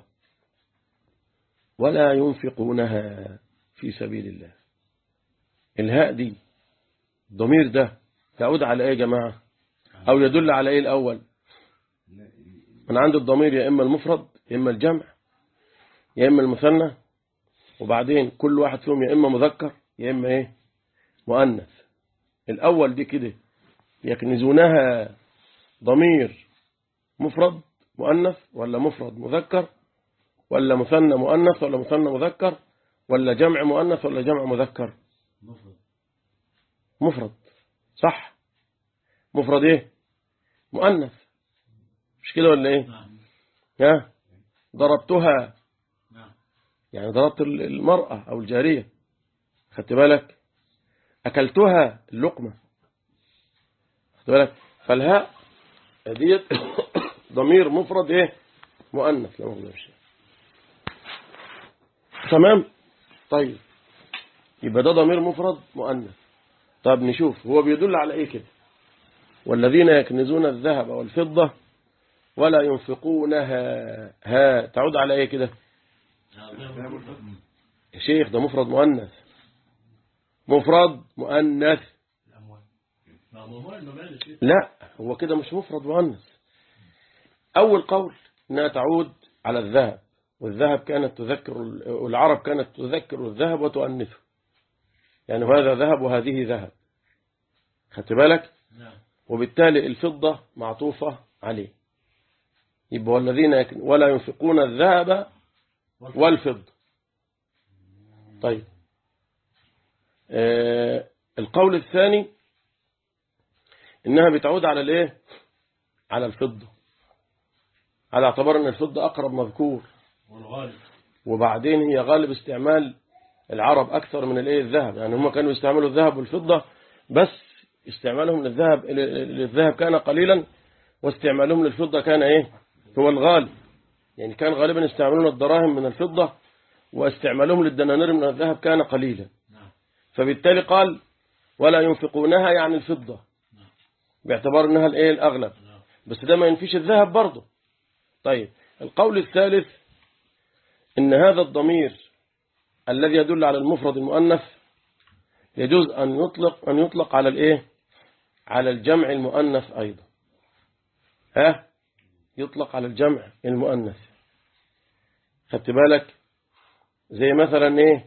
ولا ينفقونها في سبيل الله الهاء دي الضمير ده يعود على ايه يا جماعة او يدل على ايه الاول من عند الضمير يا اما المفرد يا اما الجمع يا اما المثنى وبعدين كل واحد فيهم يا اما مذكر يا اما ايه مؤنث الاول دي كده يكنزونها ضمير مفرد مؤنث ولا مفرد مذكر ولا مثنى مؤنث ولا مثنى مذكر ولا جمع مؤنث ولا جمع مذكر مفرد صح مفرد ايه مؤنث مش كده ولا ايه ها ضربتها يعني ضربت المرأة أو الجارية خدت بالك أكلتها اللقمة خدت بالك فالهاء ديت ضمير مفرد ايه مؤنث لو ما تمام طيب يبقى ده ضمير مفرد مؤنث طب نشوف هو بيدل على ايه كده والذين يكنزون الذهب والفضة ولا ينفقونها ها تعود على ايه كده يا شيخ ده مفرد مؤنث مفرد مؤنث لا هو كده مش مفرد مؤنث أول قول أنها تعود على الذهب والذهب كانت تذكر والعرب كانت تذكر الذهب وتؤنثه يعني هذا ذهب وهذه ذهب خدت بالك وبالتالي الفضة معطوفة عليه يبقى والذين يكن ولا ينفقون الذهب والفضة طيب آه القول الثاني إنها بتعود على الإيه على الفضة على اعتبار أن الفضة أقرب مذكور وبعدين هي غالب استعمال العرب أكثر من الإيه الذهب يعني هم كانوا يستعملوا الذهب والفضة بس استعمالهم للذهب للذهب كان قليلا واستعمالهم للفضة كان إيه هو الغالب يعني كان غالبا يستعملون الدراهم من الفضة واستعمالهم للدنانير من الذهب كان قليلا فبالتالي قال ولا ينفقونها يعني الفضة باعتبار انها الايه الاغلب بس ده ما ينفيش الذهب برضه طيب القول الثالث ان هذا الضمير الذي يدل على المفرد المؤنث يجوز ان يطلق ان يطلق على الايه على الجمع المؤنث ايضا ها يطلق على الجمع المؤنث خدت بالك زي مثلا ايه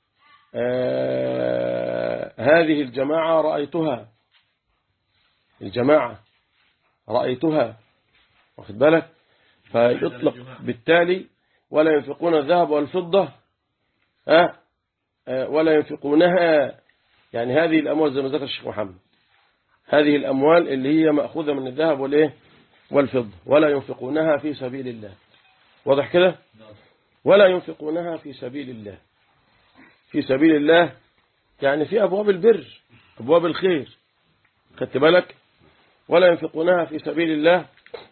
آه هذه الجماعة رأيتها الجماعة رأيتها واخد بالك فيطلق بالتالي ولا ينفقون الذهب والفضة أه؟ أه ولا ينفقونها يعني هذه الأموال زي ما ذكر الشيخ محمد هذه الأموال اللي هي مأخوذة من الذهب والإيه والفضة ولا ينفقونها في سبيل الله واضح كده ولا ينفقونها في سبيل الله في سبيل الله يعني في أبواب البر أبواب الخير خدت بالك ولا ينفقونها في سبيل الله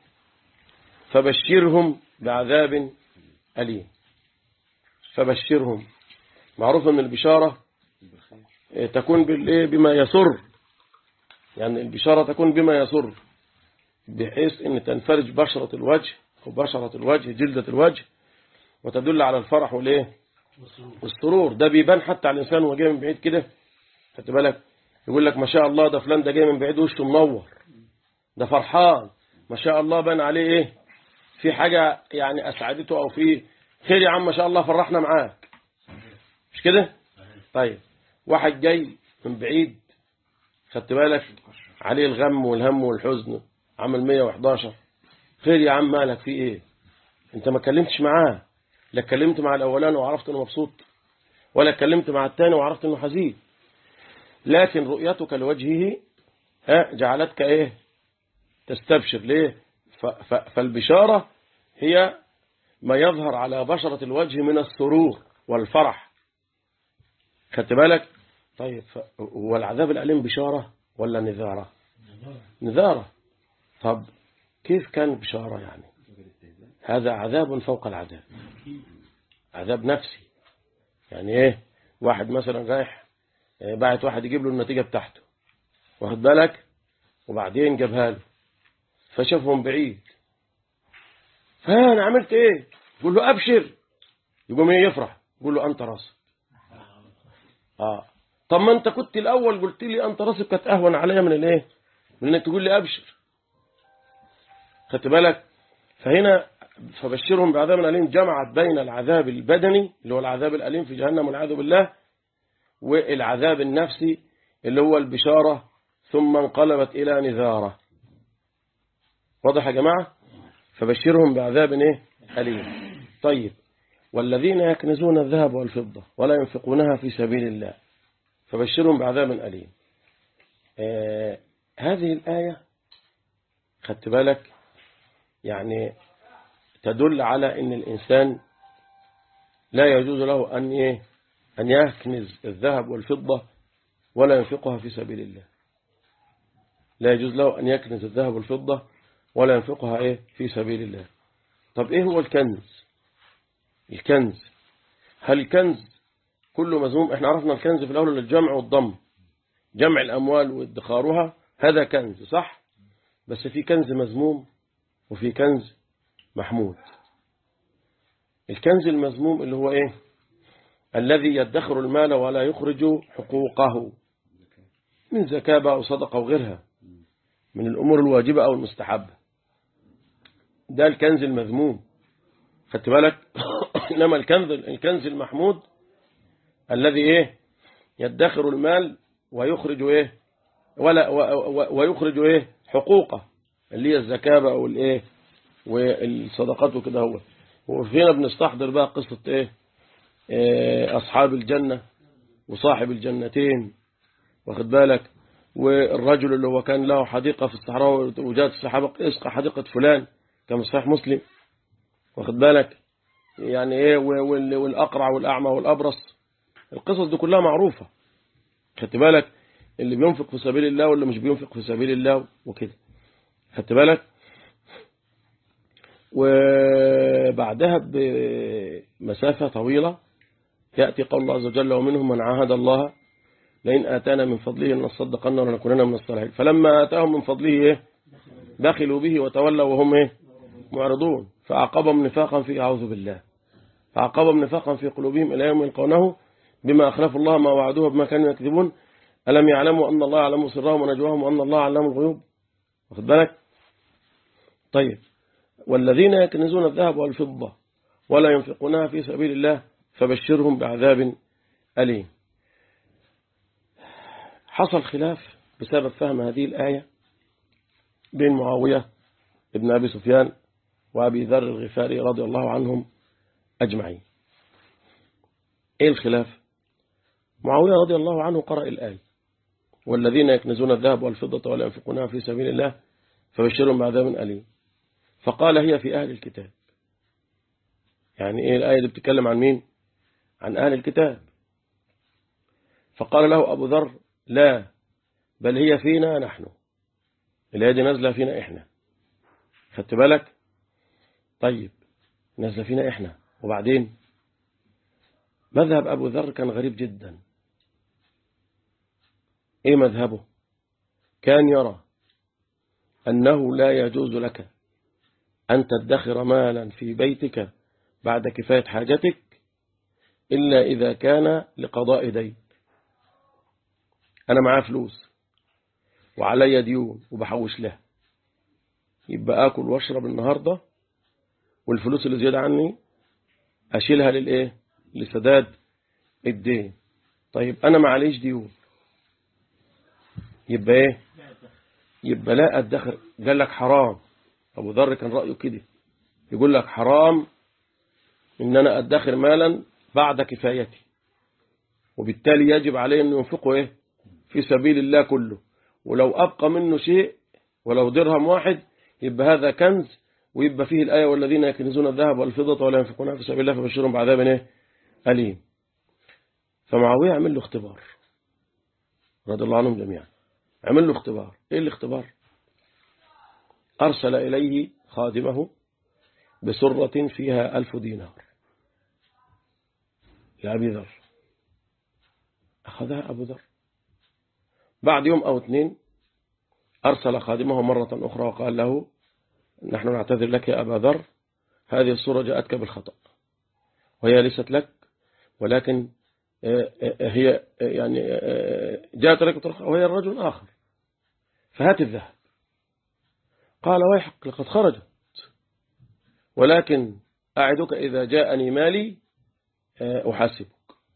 فبشرهم بعذاب أليم فبشرهم معروف أن البشارة تكون بالإيه بما يسر يعني البشارة تكون بما يسر بحيث أن تنفرج بشرة الوجه أو بشرة الوجه جلدة الوجه وتدل على الفرح والإيه والسرور ده بيبان حتى على الإنسان وهو جاي من بعيد كده خدت بالك يقول لك ما شاء الله ده فلان ده جاي من بعيد وشه منور ده فرحان ما شاء الله بان عليه ايه في حاجة يعني أسعدته أو في خير يا عم ما شاء الله فرحنا معاك مش كده طيب واحد جاي من بعيد خدت بالك عليه الغم والهم والحزن عمل 111 خير يا عم مالك في ايه انت ما كلمتش معاه لا اتكلمت مع الاولاني وعرفت انه مبسوط ولا اتكلمت مع الثاني وعرفت انه حزين لكن رؤيتك لوجهه ها جعلتك ايه تستبشر ليه فالبشارة هي ما يظهر على بشرة الوجه من السرور والفرح خدت بالك طيب هو العذاب الأليم بشارة ولا نذارة نذارة طب كيف كان بشارة يعني هذا عذاب فوق العذاب عذاب نفسي يعني ايه واحد مثلا رايح بعت واحد يجيب له النتيجة بتاعته واخد بالك وبعدين جابها له فشافهم بعيد فانا عملت ايه يقول له ابشر يقوم ايه يفرح يقول له انت راسب اه طب ما انت كنت الاول قلت لي انت راسب كانت اهون عليا من الايه من انك تقول لي ابشر خدت بالك فهنا فبشرهم بعذاب أليم جمعت بين العذاب البدني اللي هو العذاب الأليم في جهنم والعياذ بالله والعذاب النفسي اللي هو البشارة ثم انقلبت إلى نذارة واضح يا جماعة فبشرهم بعذاب إيه؟ أليم طيب والذين يكنزون الذهب والفضة ولا ينفقونها في سبيل الله فبشرهم بعذاب أليم آه هذه الآية خدت بالك يعني تدل على أن الإنسان لا يجوز له أن إيه أن يكنز الذهب والفضة ولا ينفقها في سبيل الله لا يجوز له أن يكنز الذهب والفضة ولا ينفقها إيه في سبيل الله طب إيه هو الكنز الكنز هل الكنز كله مذموم احنا عرفنا الكنز في الأول الجمع والضم جمع الأموال وادخارها هذا كنز صح بس في كنز مذموم وفي كنز محمود الكنز المذموم اللي هو ايه الذي يدخر المال ولا يخرج حقوقه من زكاة أو صدقة أو غيرها من الأمور الواجبة أو المستحبة ده الكنز المذموم خدت بالك إنما الكنز الكنز المحمود الذي إيه يدخر المال ويخرج إيه ولا ويخرج إيه حقوقه اللي هي الزكاة أو الإيه والصدقات وكده هو وفينا بنستحضر بقى قصة إيه, إيه أصحاب الجنة وصاحب الجنتين واخد بالك والرجل اللي هو كان له حديقة في الصحراء وجاءت الصحابة اسقى حديقة فلان كما صحيح مسلم واخد بالك يعني ايه والأقرع والأعمى والأبرص القصص دي كلها معروفة خدت بالك اللي بينفق في سبيل الله واللي مش بينفق في سبيل الله وكده خدت بالك وبعدها بمسافة طويلة يأتي قول الله عز وجل ومنهم من عاهد الله لئن آتانا من فضله لنصدقن ولنكونن من الصالحين فلما آتاهم من فضله إيه دخلوا به وتولوا وهم إيه معرضون فعقبهم نفاقا في أعوذ بالله فعقبهم نفاقا في قلوبهم إلى يوم يلقونه بما أخلفوا الله ما وعدوه بما كانوا يكذبون ألم يعلموا أن الله يعلم سرهم ونجواهم وأن الله علم الغيوب واخد بالك طيب والذين يكنزون الذهب والفضة ولا ينفقونها في سبيل الله فبشرهم بعذاب أليم حصل خلاف بسبب فهم هذه الآية بين معاوية ابن أبي سفيان وأبي ذر الغفاري رضي الله عنهم أجمعين إيه الخلاف معاوية رضي الله عنه قرأ الآية والذين يكنزون الذهب والفضة ولا ينفقونها في سبيل الله فبشرهم بعذاب أليم فقال هي في أهل الكتاب يعني إيه الآية دي بتتكلم عن مين عن أهل الكتاب فقال له أبو ذر لا بل هي فينا نحن الآية دي نازلة فينا إحنا خدت بالك طيب نازلة فينا إحنا وبعدين مذهب أبو ذر كان غريب جدا إيه مذهبه كان يرى أنه لا يجوز لك أن تدخر مالا في بيتك بعد كفاية حاجتك إلا إذا كان لقضاء دين أنا معاه فلوس وعلي ديون وبحوش لها يبقى آكل واشرب النهاردة والفلوس اللي زيادة عني أشيلها للإيه لسداد الدين طيب أنا معليش ديون يبقى إيه يبقى لا أدخر قال لك حرام أبو ذر كان رأيه كده يقول لك حرام إن أنا أدخر مالا بعد كفايتي وبالتالي يجب عليه أن ينفقه إيه في سبيل الله كله ولو أبقى منه شيء ولو درهم واحد يبقى هذا كنز ويبقى فيه الآية والذين يكنزون الذهب والفضة ولا ينفقونها في سبيل الله فبشرهم بعذاب إيه أليم فمعاوية عمل له اختبار رضي الله عنهم جميعا عمل له اختبار ايه الاختبار أرسل إليه خادمه بسرة فيها ألف دينار لأبي ذر أخذها أبو ذر بعد يوم أو اثنين أرسل خادمه مرة أخرى وقال له نحن نعتذر لك يا أبا ذر هذه الصورة جاءتك بالخطأ وهي ليست لك ولكن هي يعني جاءت لك وهي الرجل آخر فهات الذهب قال ويحق لقد خرجت ولكن أعدك إذا جاءني مالي أحاسبك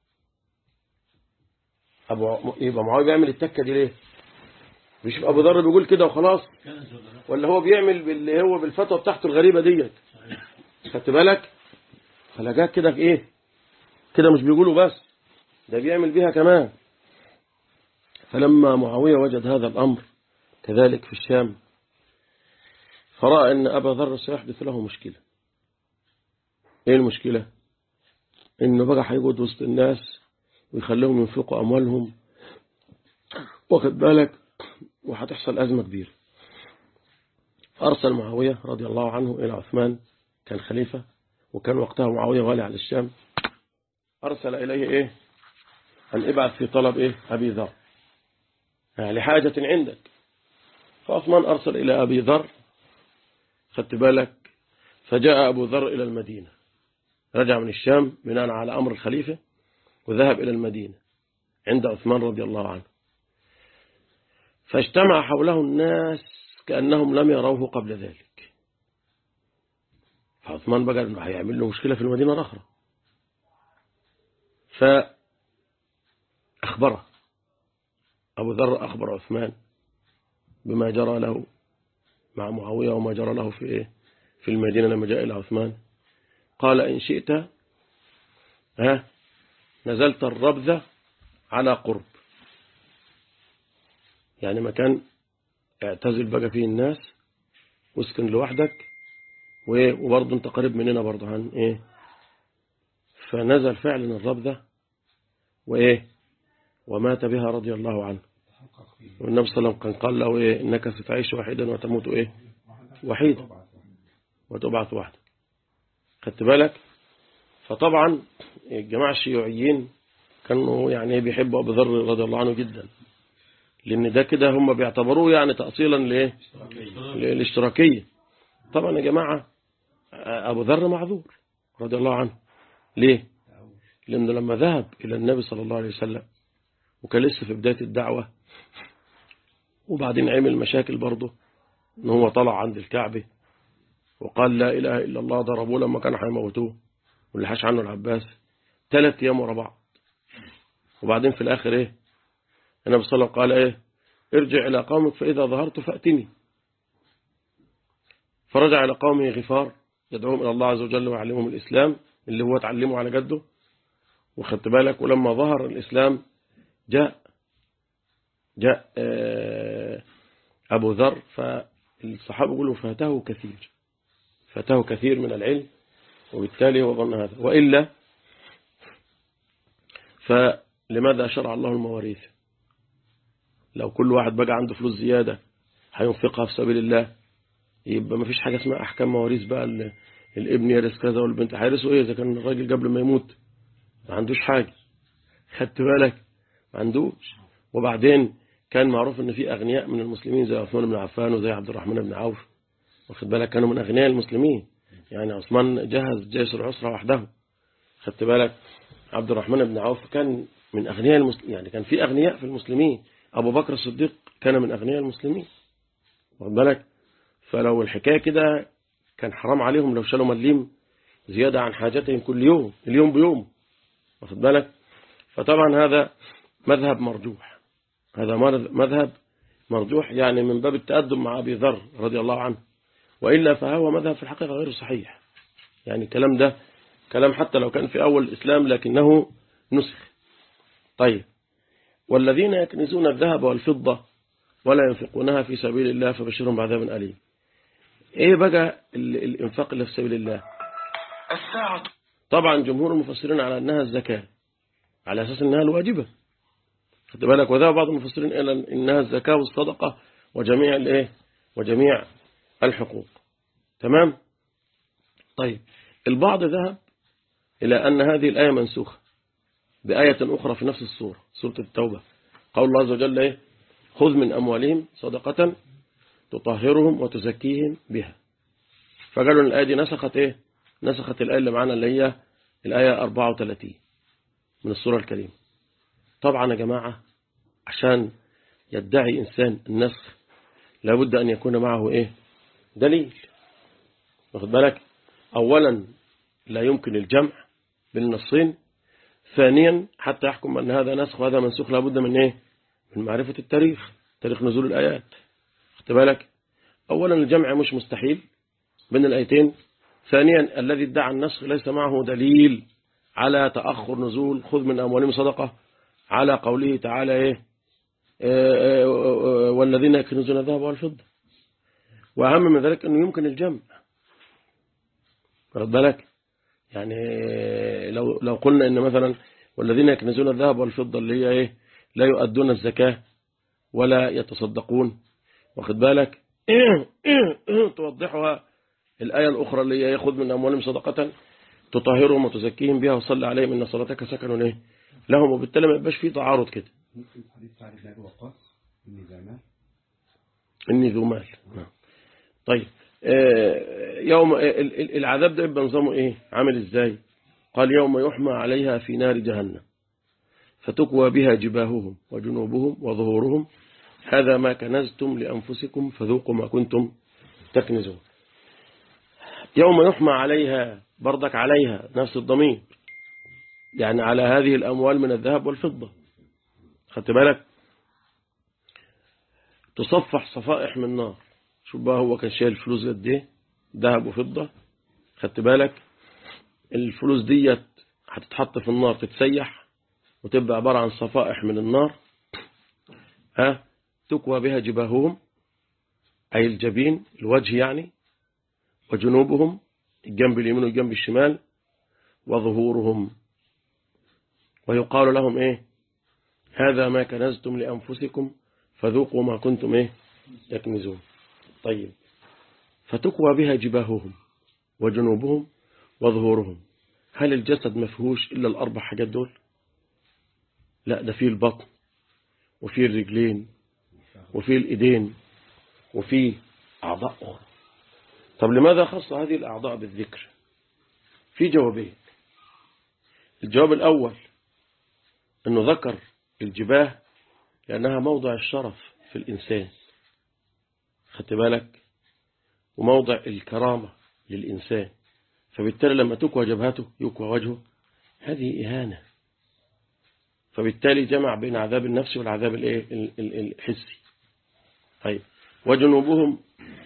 أبو يبقى معاوية بيعمل التكة دي ليه مش أبو ذر بيقول كده وخلاص ولا هو بيعمل باللي هو بالفتوى بتاعته الغريبة ديت خدت بالك خلاجات كده في ايه كده مش بيقولوا بس ده بيعمل بيها كمان فلما معاوية وجد هذا الأمر كذلك في الشام فرأى أن أبا ذر سيحدث له مشكلة إيه المشكلة إنه بقى هيقعد وسط الناس ويخليهم ينفقوا أموالهم واخد بالك وهتحصل أزمة كبيرة أرسل معاوية رضي الله عنه إلى عثمان كان خليفة وكان وقتها معاوية والي على الشام أرسل إليه إيه أن ابعث في طلب إيه أبي ذر لحاجة عندك فعثمان أرسل إلى أبي ذر خدت بالك فجاء أبو ذر إلى المدينة رجع من الشام بناء على أمر الخليفة وذهب إلى المدينة عند عثمان رضي الله عنه فاجتمع حوله الناس كأنهم لم يروه قبل ذلك فعثمان بقى انه هيعمل له مشكلة في المدينة الأخرى فأخبره أبو ذر أخبر عثمان بما جرى له مع معاوية وما جرى له في إيه في المدينة لما جاء إلى عثمان قال إن شئت ها نزلت الربذة على قرب يعني مكان اعتزل بقى فيه الناس واسكن لوحدك وبرضه انت قريب مننا برضه عن ايه فنزل فعلا الربذة وايه ومات بها رضي الله عنه والنبي صلى الله عليه وسلم كان قال له ايه انك ستعيش وحيدا وتموت ايه وحيدا وتبعث وحدك خدت بالك فطبعا الجماعة الشيوعيين كانوا يعني بيحبوا أبو ذر رضي الله عنه جدا لأن ده كده هم بيعتبروه يعني تأصيلا لإيه الاشتراكية طبعا يا جماعة أبو ذر معذور رضي الله عنه ليه لأنه لما ذهب إلى النبي صلى الله عليه وسلم وكان لسه في بداية الدعوة وبعدين عمل مشاكل برضه ان هو طلع عند الكعبة وقال لا إله إلا الله ضربوه لما كانوا هيموتوه واللي حاش عنه العباس ثلاث أيام ورا بعض وبعدين في الآخر إيه النبي صلى الله عليه وسلم قال إيه ارجع إلى قومك فإذا ظهرت فأتني فرجع إلى قومه غفار يدعوهم إلى الله عز وجل ويعلمهم الإسلام اللي هو تعلمه على جده وخدت بالك ولما ظهر الإسلام جاء جاء أبو ذر فالصحابة يقولوا فاته كثير فاته كثير من العلم وبالتالي هو ظن هذا وإلا فلماذا شرع الله المواريث لو كل واحد بقى عنده فلوس زيادة هينفقها في سبيل الله يبقى ما فيش حاجة اسمها أحكام مواريث بقى ال- الابن يرث كذا والبنت هيرثوا إيه إذا كان الراجل قبل ما يموت ما عندوش حاجة خدت بالك ما عندوش وبعدين كان معروف ان في اغنياء من المسلمين زي عثمان بن عفان وزي عبد الرحمن بن عوف واخد بالك كانوا من اغنياء المسلمين يعني عثمان جهز جيش العسرة وحده خدت بالك عبد الرحمن بن عوف كان من اغنياء المسلمين يعني كان في اغنياء في المسلمين ابو بكر الصديق كان من اغنياء المسلمين واخد بالك فلو الحكايه كده كان حرام عليهم لو شالوا مليم زياده عن حاجتهم كل يوم اليوم بيوم واخد بالك فطبعا هذا مذهب مرجوح هذا مذهب مرجوح يعني من باب التأدب مع أبي ذر رضي الله عنه وإلا فهو مذهب في الحقيقة غير صحيح يعني الكلام ده كلام حتى لو كان في أول الإسلام لكنه نسخ طيب والذين يكنزون الذهب والفضة ولا ينفقونها في سبيل الله فبشرهم بعذاب أليم إيه بقى ال- الإنفاق اللي في سبيل الله الساعة طبعا جمهور المفسرين على أنها الزكاة على أساس أنها الواجبة خد بالك وذهب بعض المفسرين إلى أنها الزكاة والصدقة وجميع الإيه وجميع الحقوق تمام طيب البعض ذهب إلى أن هذه الآية منسوخة بآية أخرى في نفس السورة سورة التوبة قول الله عز وجل إيه خذ من أموالهم صدقة تطهرهم وتزكيهم بها فقالوا إن الآية دي نسخت إيه نسخت الآية اللي معانا اللي هي الآية 34 من السورة الكريمة طبعا يا جماعة عشان يدعي إنسان النسخ لابد أن يكون معه إيه دليل واخد بالك أولا لا يمكن الجمع بين النصين ثانيا حتى يحكم أن هذا نسخ وهذا منسوخ لابد من إيه من معرفة التاريخ تاريخ نزول الآيات واخد بالك أولا الجمع مش مستحيل بين الآيتين ثانيا الذي ادعى النسخ ليس معه دليل على تأخر نزول خذ من أموالهم صدقة على قوله تعالى إيه آه، آه، آه، والذين يكنزون الذهب والفضة وأهم من ذلك أنه يمكن الجمع واخد بالك يعني لو لو قلنا ان مثلا والذين يكنزون الذهب والفضة اللي هي ايه لا يؤدون الزكاة ولا يتصدقون واخد بالك توضحها الآية الأخرى اللي هي يأخذ من أموالهم صدقة تطهرهم وتزكيهم بها وصلي عليهم إن صلاتك سكن إيه لهم وبالتالي ما يبقاش فيه تعارض كده ممكن حديث سعد بن ابي وقاص اني ذا مال إني ذو مال نعم. طيب آه، يوم ال- ال- العذاب ده يبقى نظامه إيه عامل إزاي قال يوم يحمى عليها في نار جهنم فتكوى بها جباههم وجنوبهم وظهورهم هذا ما كنزتم لأنفسكم فذوقوا ما كنتم تكنزون يوم يحمى عليها بردك عليها نفس الضمير يعني على هذه الأموال من الذهب والفضة خدت بالك تصفح صفائح من نار شوف بقى هو كان شايل فلوس قد ايه ذهب وفضة خدت بالك الفلوس ديت هتتحط في النار تتسيح وتبقى عبارة عن صفائح من النار ها تكوى بها جباههم أي الجبين الوجه يعني وجنوبهم الجنب اليمين والجنب الشمال وظهورهم ويقال لهم ايه هذا ما كنزتم لأنفسكم فذوقوا ما كنتم ايه تكنزون طيب فتكوى بها جباههم وجنوبهم وظهورهم هل الجسد مفهوش إلا الأربع حاجات دول لا ده فيه البطن وفيه الرجلين وفيه الإيدين وفيه أعضاء أخرى طب لماذا خص هذه الأعضاء بالذكر في جوابين الجواب الأول أنه ذكر الجباه لأنها موضع الشرف في الإنسان خدت بالك وموضع الكرامة للإنسان فبالتالي لما تكوى جبهته يكوى وجهه هذه إهانة فبالتالي جمع بين عذاب النفس والعذاب الايه ال- ال- الحسي طيب وجنوبهم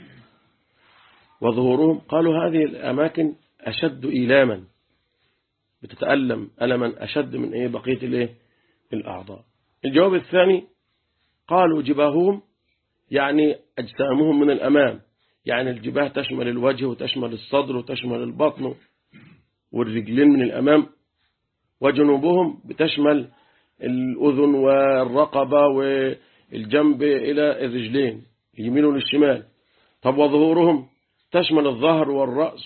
وظهورهم قالوا هذه الأماكن أشد إيلاما بتتألم ألما أشد من إيه بقية الإيه الأعضاء الجواب الثاني قالوا جباههم يعني أجسامهم من الأمام يعني الجباه تشمل الوجه وتشمل الصدر وتشمل البطن والرجلين من الأمام وجنوبهم بتشمل الأذن والرقبة والجنب إلى الرجلين اليمين والشمال طب وظهورهم تشمل الظهر والرأس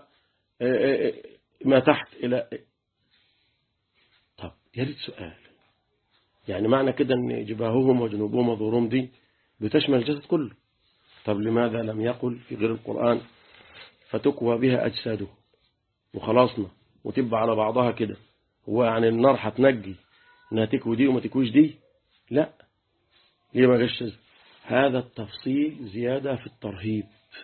وما تحت إلى طب يريد سؤال يعني معنى كده أن جباههم وجنوبهم وظهورهم دي بتشمل الجسد كله طب لماذا لم يقل في غير القرآن فتكوى بها أجساده وخلاصنا وتبقى على بعضها كده هو يعني النار هتنجي انها تكوي دي وما تكويش دي لا ليه ما جاش هذا التفصيل زيادة في الترهيب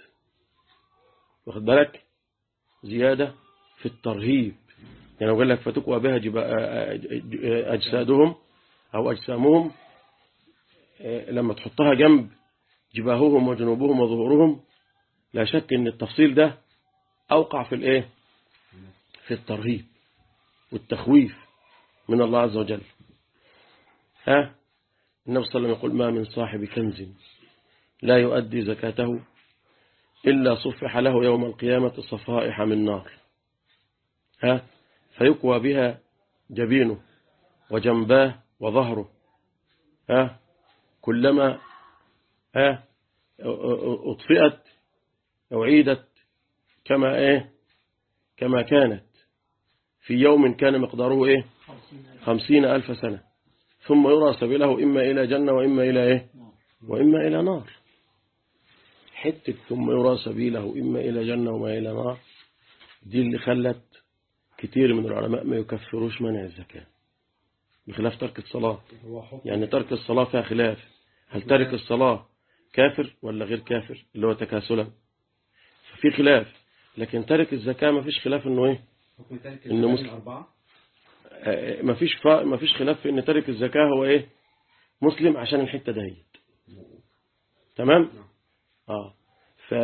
واخد بالك زيادة في الترهيب يعني لو قال لك فتكوى بها أجسادهم أو أجسامهم لما تحطها جنب جباههم وجنوبهم وظهورهم لا شك ان التفصيل ده أوقع في الإيه في الترهيب والتخويف من الله عز وجل ها النبي صلى الله عليه وسلم يقول ما من صاحب كنز لا يؤدي زكاته إلا صفح له يوم القيامة صفائح من نار ها فيكوى بها جبينه وجنباه وظهره ها كلما ها أطفئت أو عيدت كما إيه كما كانت في يوم كان مقداره إيه خمسين ألف سنة ثم يرى سبيله إما إلى جنة وإما إلى إيه وإما إلى نار حتة ثم يرى سبيله إما إلى جنة وما إلى نار دي اللي خلت كتير من العلماء ما يكفروش منع الزكاة بخلاف ترك الصلاة يعني ترك الصلاة فيها خلاف هل ترك الصلاة كافر ولا غير كافر اللي هو تكاسلا في خلاف لكن ترك الزكاة ما فيش خلاف انه ايه انه مسلم ما فيش فا... ما فيش خلاف في ان ترك الزكاة هو ايه مسلم عشان الحتة دهيت تمام اه ف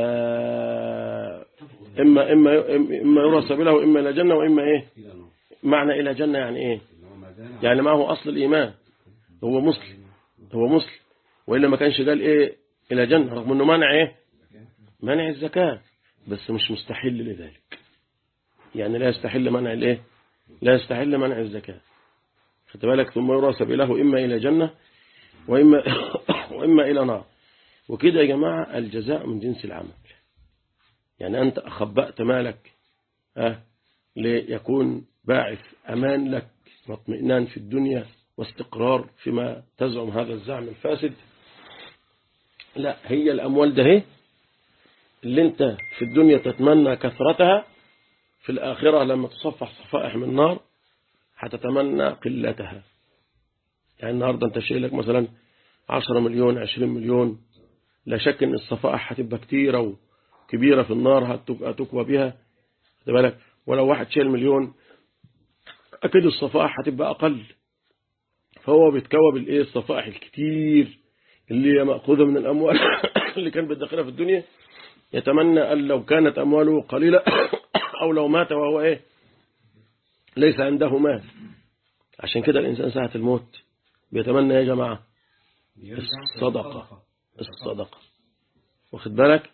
اما اما اما يرى سبيله اما الى جنة واما ايه معنى الى جنة يعني ايه يعني ما هو اصل الايمان هو مسلم هو مسلم والا ما كانش قال ايه الى جنة رغم انه منع ايه منع الزكاة بس مش مستحيل لذلك يعني لا يستحل منع الايه لا يستحل منع الزكاة خدت بالك ثم يرى سبيله إما إلى جنة وإما, وإما إلى نار وكده يا جماعة الجزاء من جنس العمل يعني أنت أخبأت مالك أه ليكون باعث أمان لك واطمئنان في الدنيا واستقرار فيما تزعم هذا الزعم الفاسد لا هي الأموال ده هي اللي انت في الدنيا تتمنى كثرتها في الآخرة لما تصفح صفائح من نار هتتمنى قلتها يعني النهاردة انت شايلك مثلا 10 مليون 20 مليون لا شك ان الصفائح هتبقى كتيرة وكبيرة في النار هتكوى بها بالك ولو واحد شايل مليون أكيد الصفائح هتبقى أقل فهو بيتكوى بالإيه الصفائح الكتير اللي هي مأخوذة من الأموال اللي كان بيدخلها في الدنيا يتمنى أن لو كانت أمواله قليلة أو لو مات وهو إيه ليس عنده مال عشان كده الإنسان ساعة الموت بيتمنى يا جماعة الصدقة الصدقة واخد بالك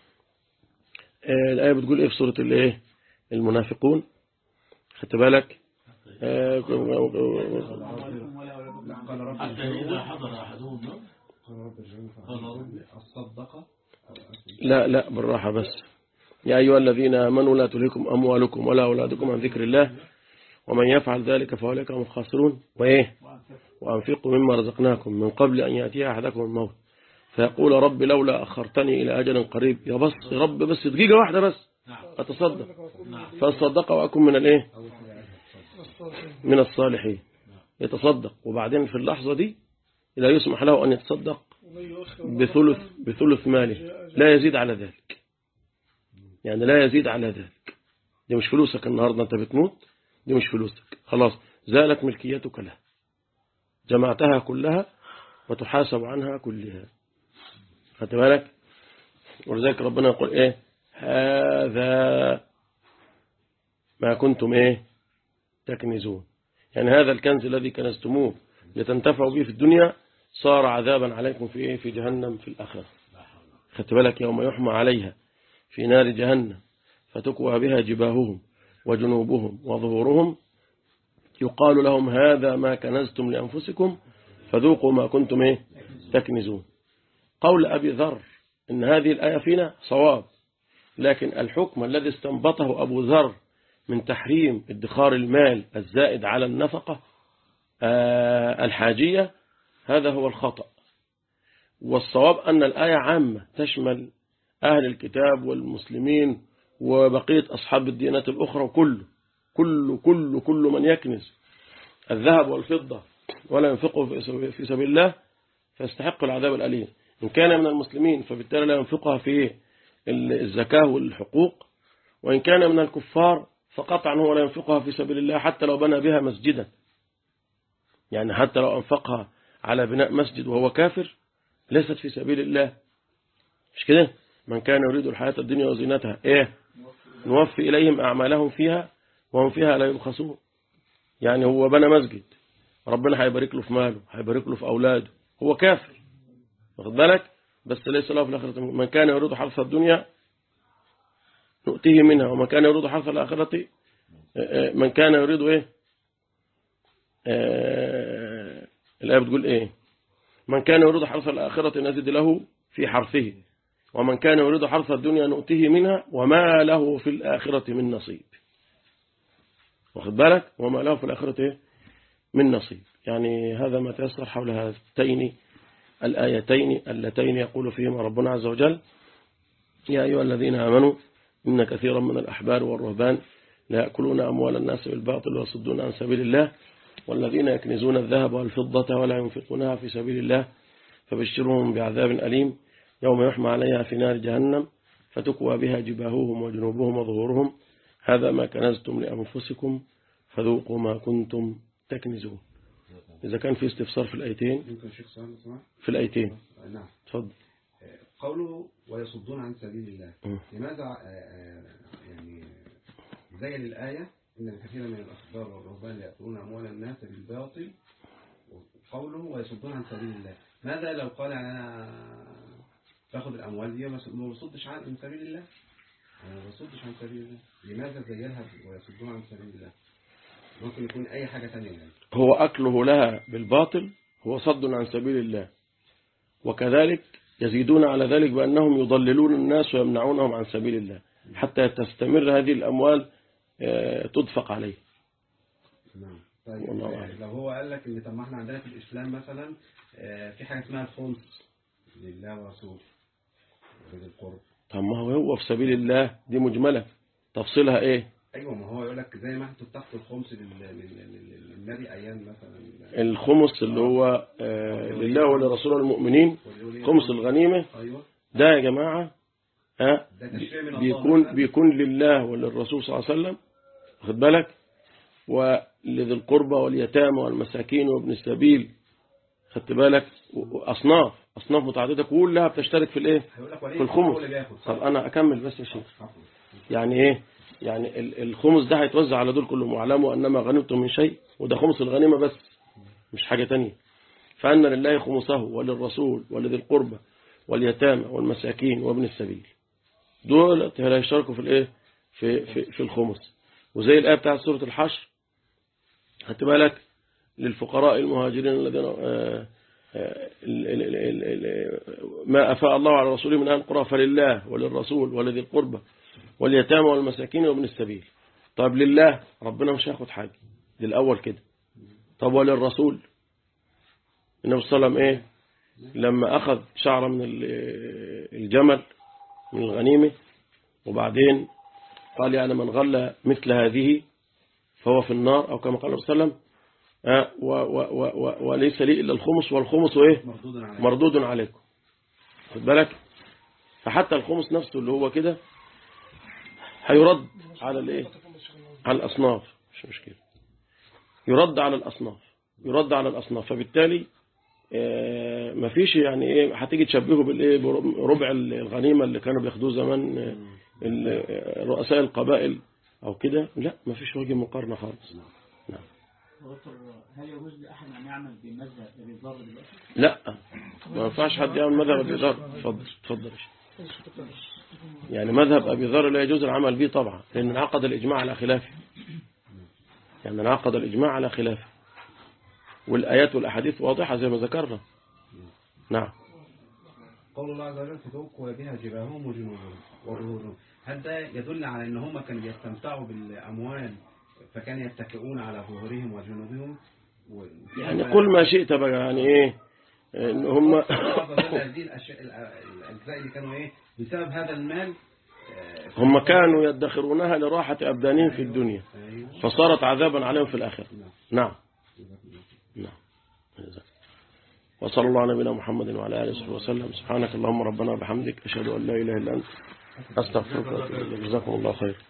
آه الآية بتقول إيه في سورة الإيه المنافقون خدت بالك آه حتى إذا حضر أحدهم الصدقة لا لا بالراحة بس يا أيها الذين آمنوا لا تلهكم أموالكم ولا أولادكم عن ذكر الله ومن يفعل ذلك فأولئك هم الخاسرون وإيه وأنفقوا مما رزقناكم من قبل أن يأتي أحدكم الموت فيقول رب لولا أخرتني إلى أجل قريب يا بس يا رب بس دقيقة واحدة بس أتصدق فأصدق وأكون من الإيه من الصالحين يتصدق وبعدين في اللحظة دي لا يسمح له أن يتصدق بثلث بثلث ماله لا يزيد على ذلك يعني لا يزيد على ذلك دي مش فلوسك النهاردة أنت بتموت دي مش فلوسك خلاص زالت ملكيتك لها جمعتها كلها وتحاسب عنها كلها خدت بالك ولذلك ربنا يقول ايه هذا ما كنتم ايه تكنزون يعني هذا الكنز الذي كنزتموه لتنتفعوا به في الدنيا صار عذابا عليكم في ايه في جهنم في الآخرة خدت بالك يوم يحمى عليها في نار جهنم فتكوى بها جباههم وجنوبهم وظهورهم يقال لهم هذا ما كنزتم لأنفسكم فذوقوا ما كنتم إيه تكنزون قول أبي ذر إن هذه الآية فينا صواب لكن الحكم الذي استنبطه أبو ذر من تحريم ادخار المال الزائد على النفقة آه، الحاجية هذا هو الخطأ والصواب أن الآية عامة تشمل أهل الكتاب والمسلمين وبقية أصحاب الديانات الأخرى كله كل كل كل من يكنز الذهب والفضة ولا ينفقه في في سبيل الله فيستحق العذاب الأليم إن كان من المسلمين فبالتالي لا ينفقها في الزكاة والحقوق وإن كان من الكفار فقطعا هو لا ينفقها في سبيل الله حتى لو بنى بها مسجدا يعني حتى لو أنفقها على بناء مسجد وهو كافر ليست في سبيل الله مش كده من كان يريد الحياة الدنيا وزينتها ايه نوفي إليهم أعمالهم فيها وهم فيها لا يبخسون يعني هو بنى مسجد ربنا هيبارك له في ماله هيبارك له في أولاده هو كافر واخد بالك بس ليس له في الآخرة من كان يريد حرث الدنيا نؤتيه منها ومن كان يريد حرث الآخرة من كان يريد إيه آه، الآية بتقول إيه من كان يريد حرث الآخرة نزد له في حرثه ومن كان يريد حرث الدنيا نؤتيه منها وما له في الآخرة من نصيب واخد بالك وما له في الآخرة إيه؟ من نصيب يعني هذا ما تيسر حول هاتين الآيتين اللتين يقول فيهما ربنا عز وجل يا أيها الذين آمنوا إن كثيرا من الأحبار والرهبان لا يأكلون أموال الناس بالباطل ويصدون عن سبيل الله والذين يكنزون الذهب والفضة ولا ينفقونها في سبيل الله فبشرهم بعذاب أليم يوم يحمى عليها في نار جهنم فتكوى بها جباههم وجنوبهم وظهورهم هذا ما كنزتم لأنفسكم فذوقوا ما كنتم تكنزون إذا كان في استفسار في الآيتين يمكن شيخ سؤال اسمع في الآيتين نعم تفضل قوله ويصدون عن سبيل الله مم. لماذا آه، آه، يعني زي الآية إن كثيرا من الأخبار والرهبان يأكلون أموال الناس بالباطل قوله ويصدون عن سبيل الله ماذا لو قال يعني أنا باخد الأموال دي وما ما بصدش عن من سبيل الله أنا ما بصدش عن سبيل الله لماذا زيها ويصدون عن سبيل الله ممكن يكون أي حاجة تانية يعني هو أكله لها بالباطل هو صد عن سبيل الله وكذلك يزيدون على ذلك بأنهم يضللون الناس ويمنعونهم عن سبيل الله حتى تستمر هذه الأموال آه، تدفق عليه نعم طيب والله آه، أعلم. لو هو قال لك ان طب ما احنا عندنا في الاسلام مثلا آه، في حاجه اسمها الخمس لله ورسوله وذي القرب طب ما هو هو في سبيل الله دي مجملة تفصيلها ايه ايوه ما هو يقول لك زي ما انتوا بتاخدوا الخمس لل- لل- لل- للنبي ايام مثلا الخمس اللي هو آه، لله ولرسوله المؤمنين والولي- خمس الغنيمة ايوه ده يا جماعة ها ده تشريع من الله بيكون مثلاً. بيكون لله وللرسول صلى الله عليه وسلم واخد بالك ولذي القربى واليتامى والمساكين وابن السبيل خدت بالك و- واصناف اصناف متعدده كلها بتشترك في الايه هيقول لك ولي في الأمر هو الخمس اللي بياخد صح؟ طب انا اكمل بس يا شيخ عفوا. يعني ايه يعني ال- الخمس ده هيتوزع على دول كلهم واعلموا انما غنمتم من شيء وده خمس الغنيمه بس مش حاجه تانية فان لله خمسه وللرسول ولذي القربى واليتامى والمساكين وابن السبيل دول هيشتركوا في الايه في في في الخمس وزي الايه بتاعت سوره الحشر خدت بالك للفقراء المهاجرين الذين آه، آه، ال- ال- ال- ال- ما أفاء الله على رسوله من أهل القرى فلله وللرسول ولذي القربى واليتامى والمساكين وابن السبيل طب لله ربنا مش هياخد حاجة للأول كده طب وللرسول النبي صلى الله عليه وسلم إيه لما أخذ شعرة من ال- الجمل من الغنيمة وبعدين قال يعني من غل مثل هذه فهو في النار أو كما قال الرسول صلى الله عليه وسلم آه، و- و- و- و- وليس لي إلا الخمس والخمس إيه مردود عليه مردود عليكم خد بالك فحتى الخمس نفسه اللي هو كده هيرد على الايه على الاصناف مش مشكله يرد على الاصناف يرد على الاصناف فبالتالي آه، مفيش يعني ايه هتيجي تشبهه بالايه بربع الغنيمه اللي كانوا بياخدوه زمان آه، ال- رؤساء القبائل او كده لا مفيش وجه مقارنه خالص دكتور هل يجوز لأحد أن يعمل بمذهب أبي ذر دلوقتي؟ لا ما ينفعش حد يعمل مذهب الاداره اتفضل اتفضل يا شيخ. يعني مذهب أبي ذر لا يجوز العمل به طبعا لأن انعقد الإجماع على خلافه يعني انعقد الإجماع على خلافه والآيات والأحاديث واضحة زي ما ذكرنا نعم قول الله عز وجل فتوكوا بها جباههم وجنوبهم وظهورهم هل ده يدل على ان هم كانوا يستمتعوا بالاموال فكانوا يتكئون على ظهورهم وجنوبهم و... يعني قل ما شئت بقى يعني ايه ان هم الله عز وجل هذه الأشياء الأ- الاجزاء اللي كانوا ايه بسبب هذا المال آه، هم كانوا يدخرونها لراحة أبدانهم في الدنيا أيوه. فصارت عذابا عليهم في الآخرة نعم. نعم نعم وصلى الله على نبينا محمد وعلى آله وصحبه وسلم سبحانك اللهم ربنا وبحمدك أشهد أن لا إله إلا أنت أستغفرك وأتوب إليك جزاكم الله خير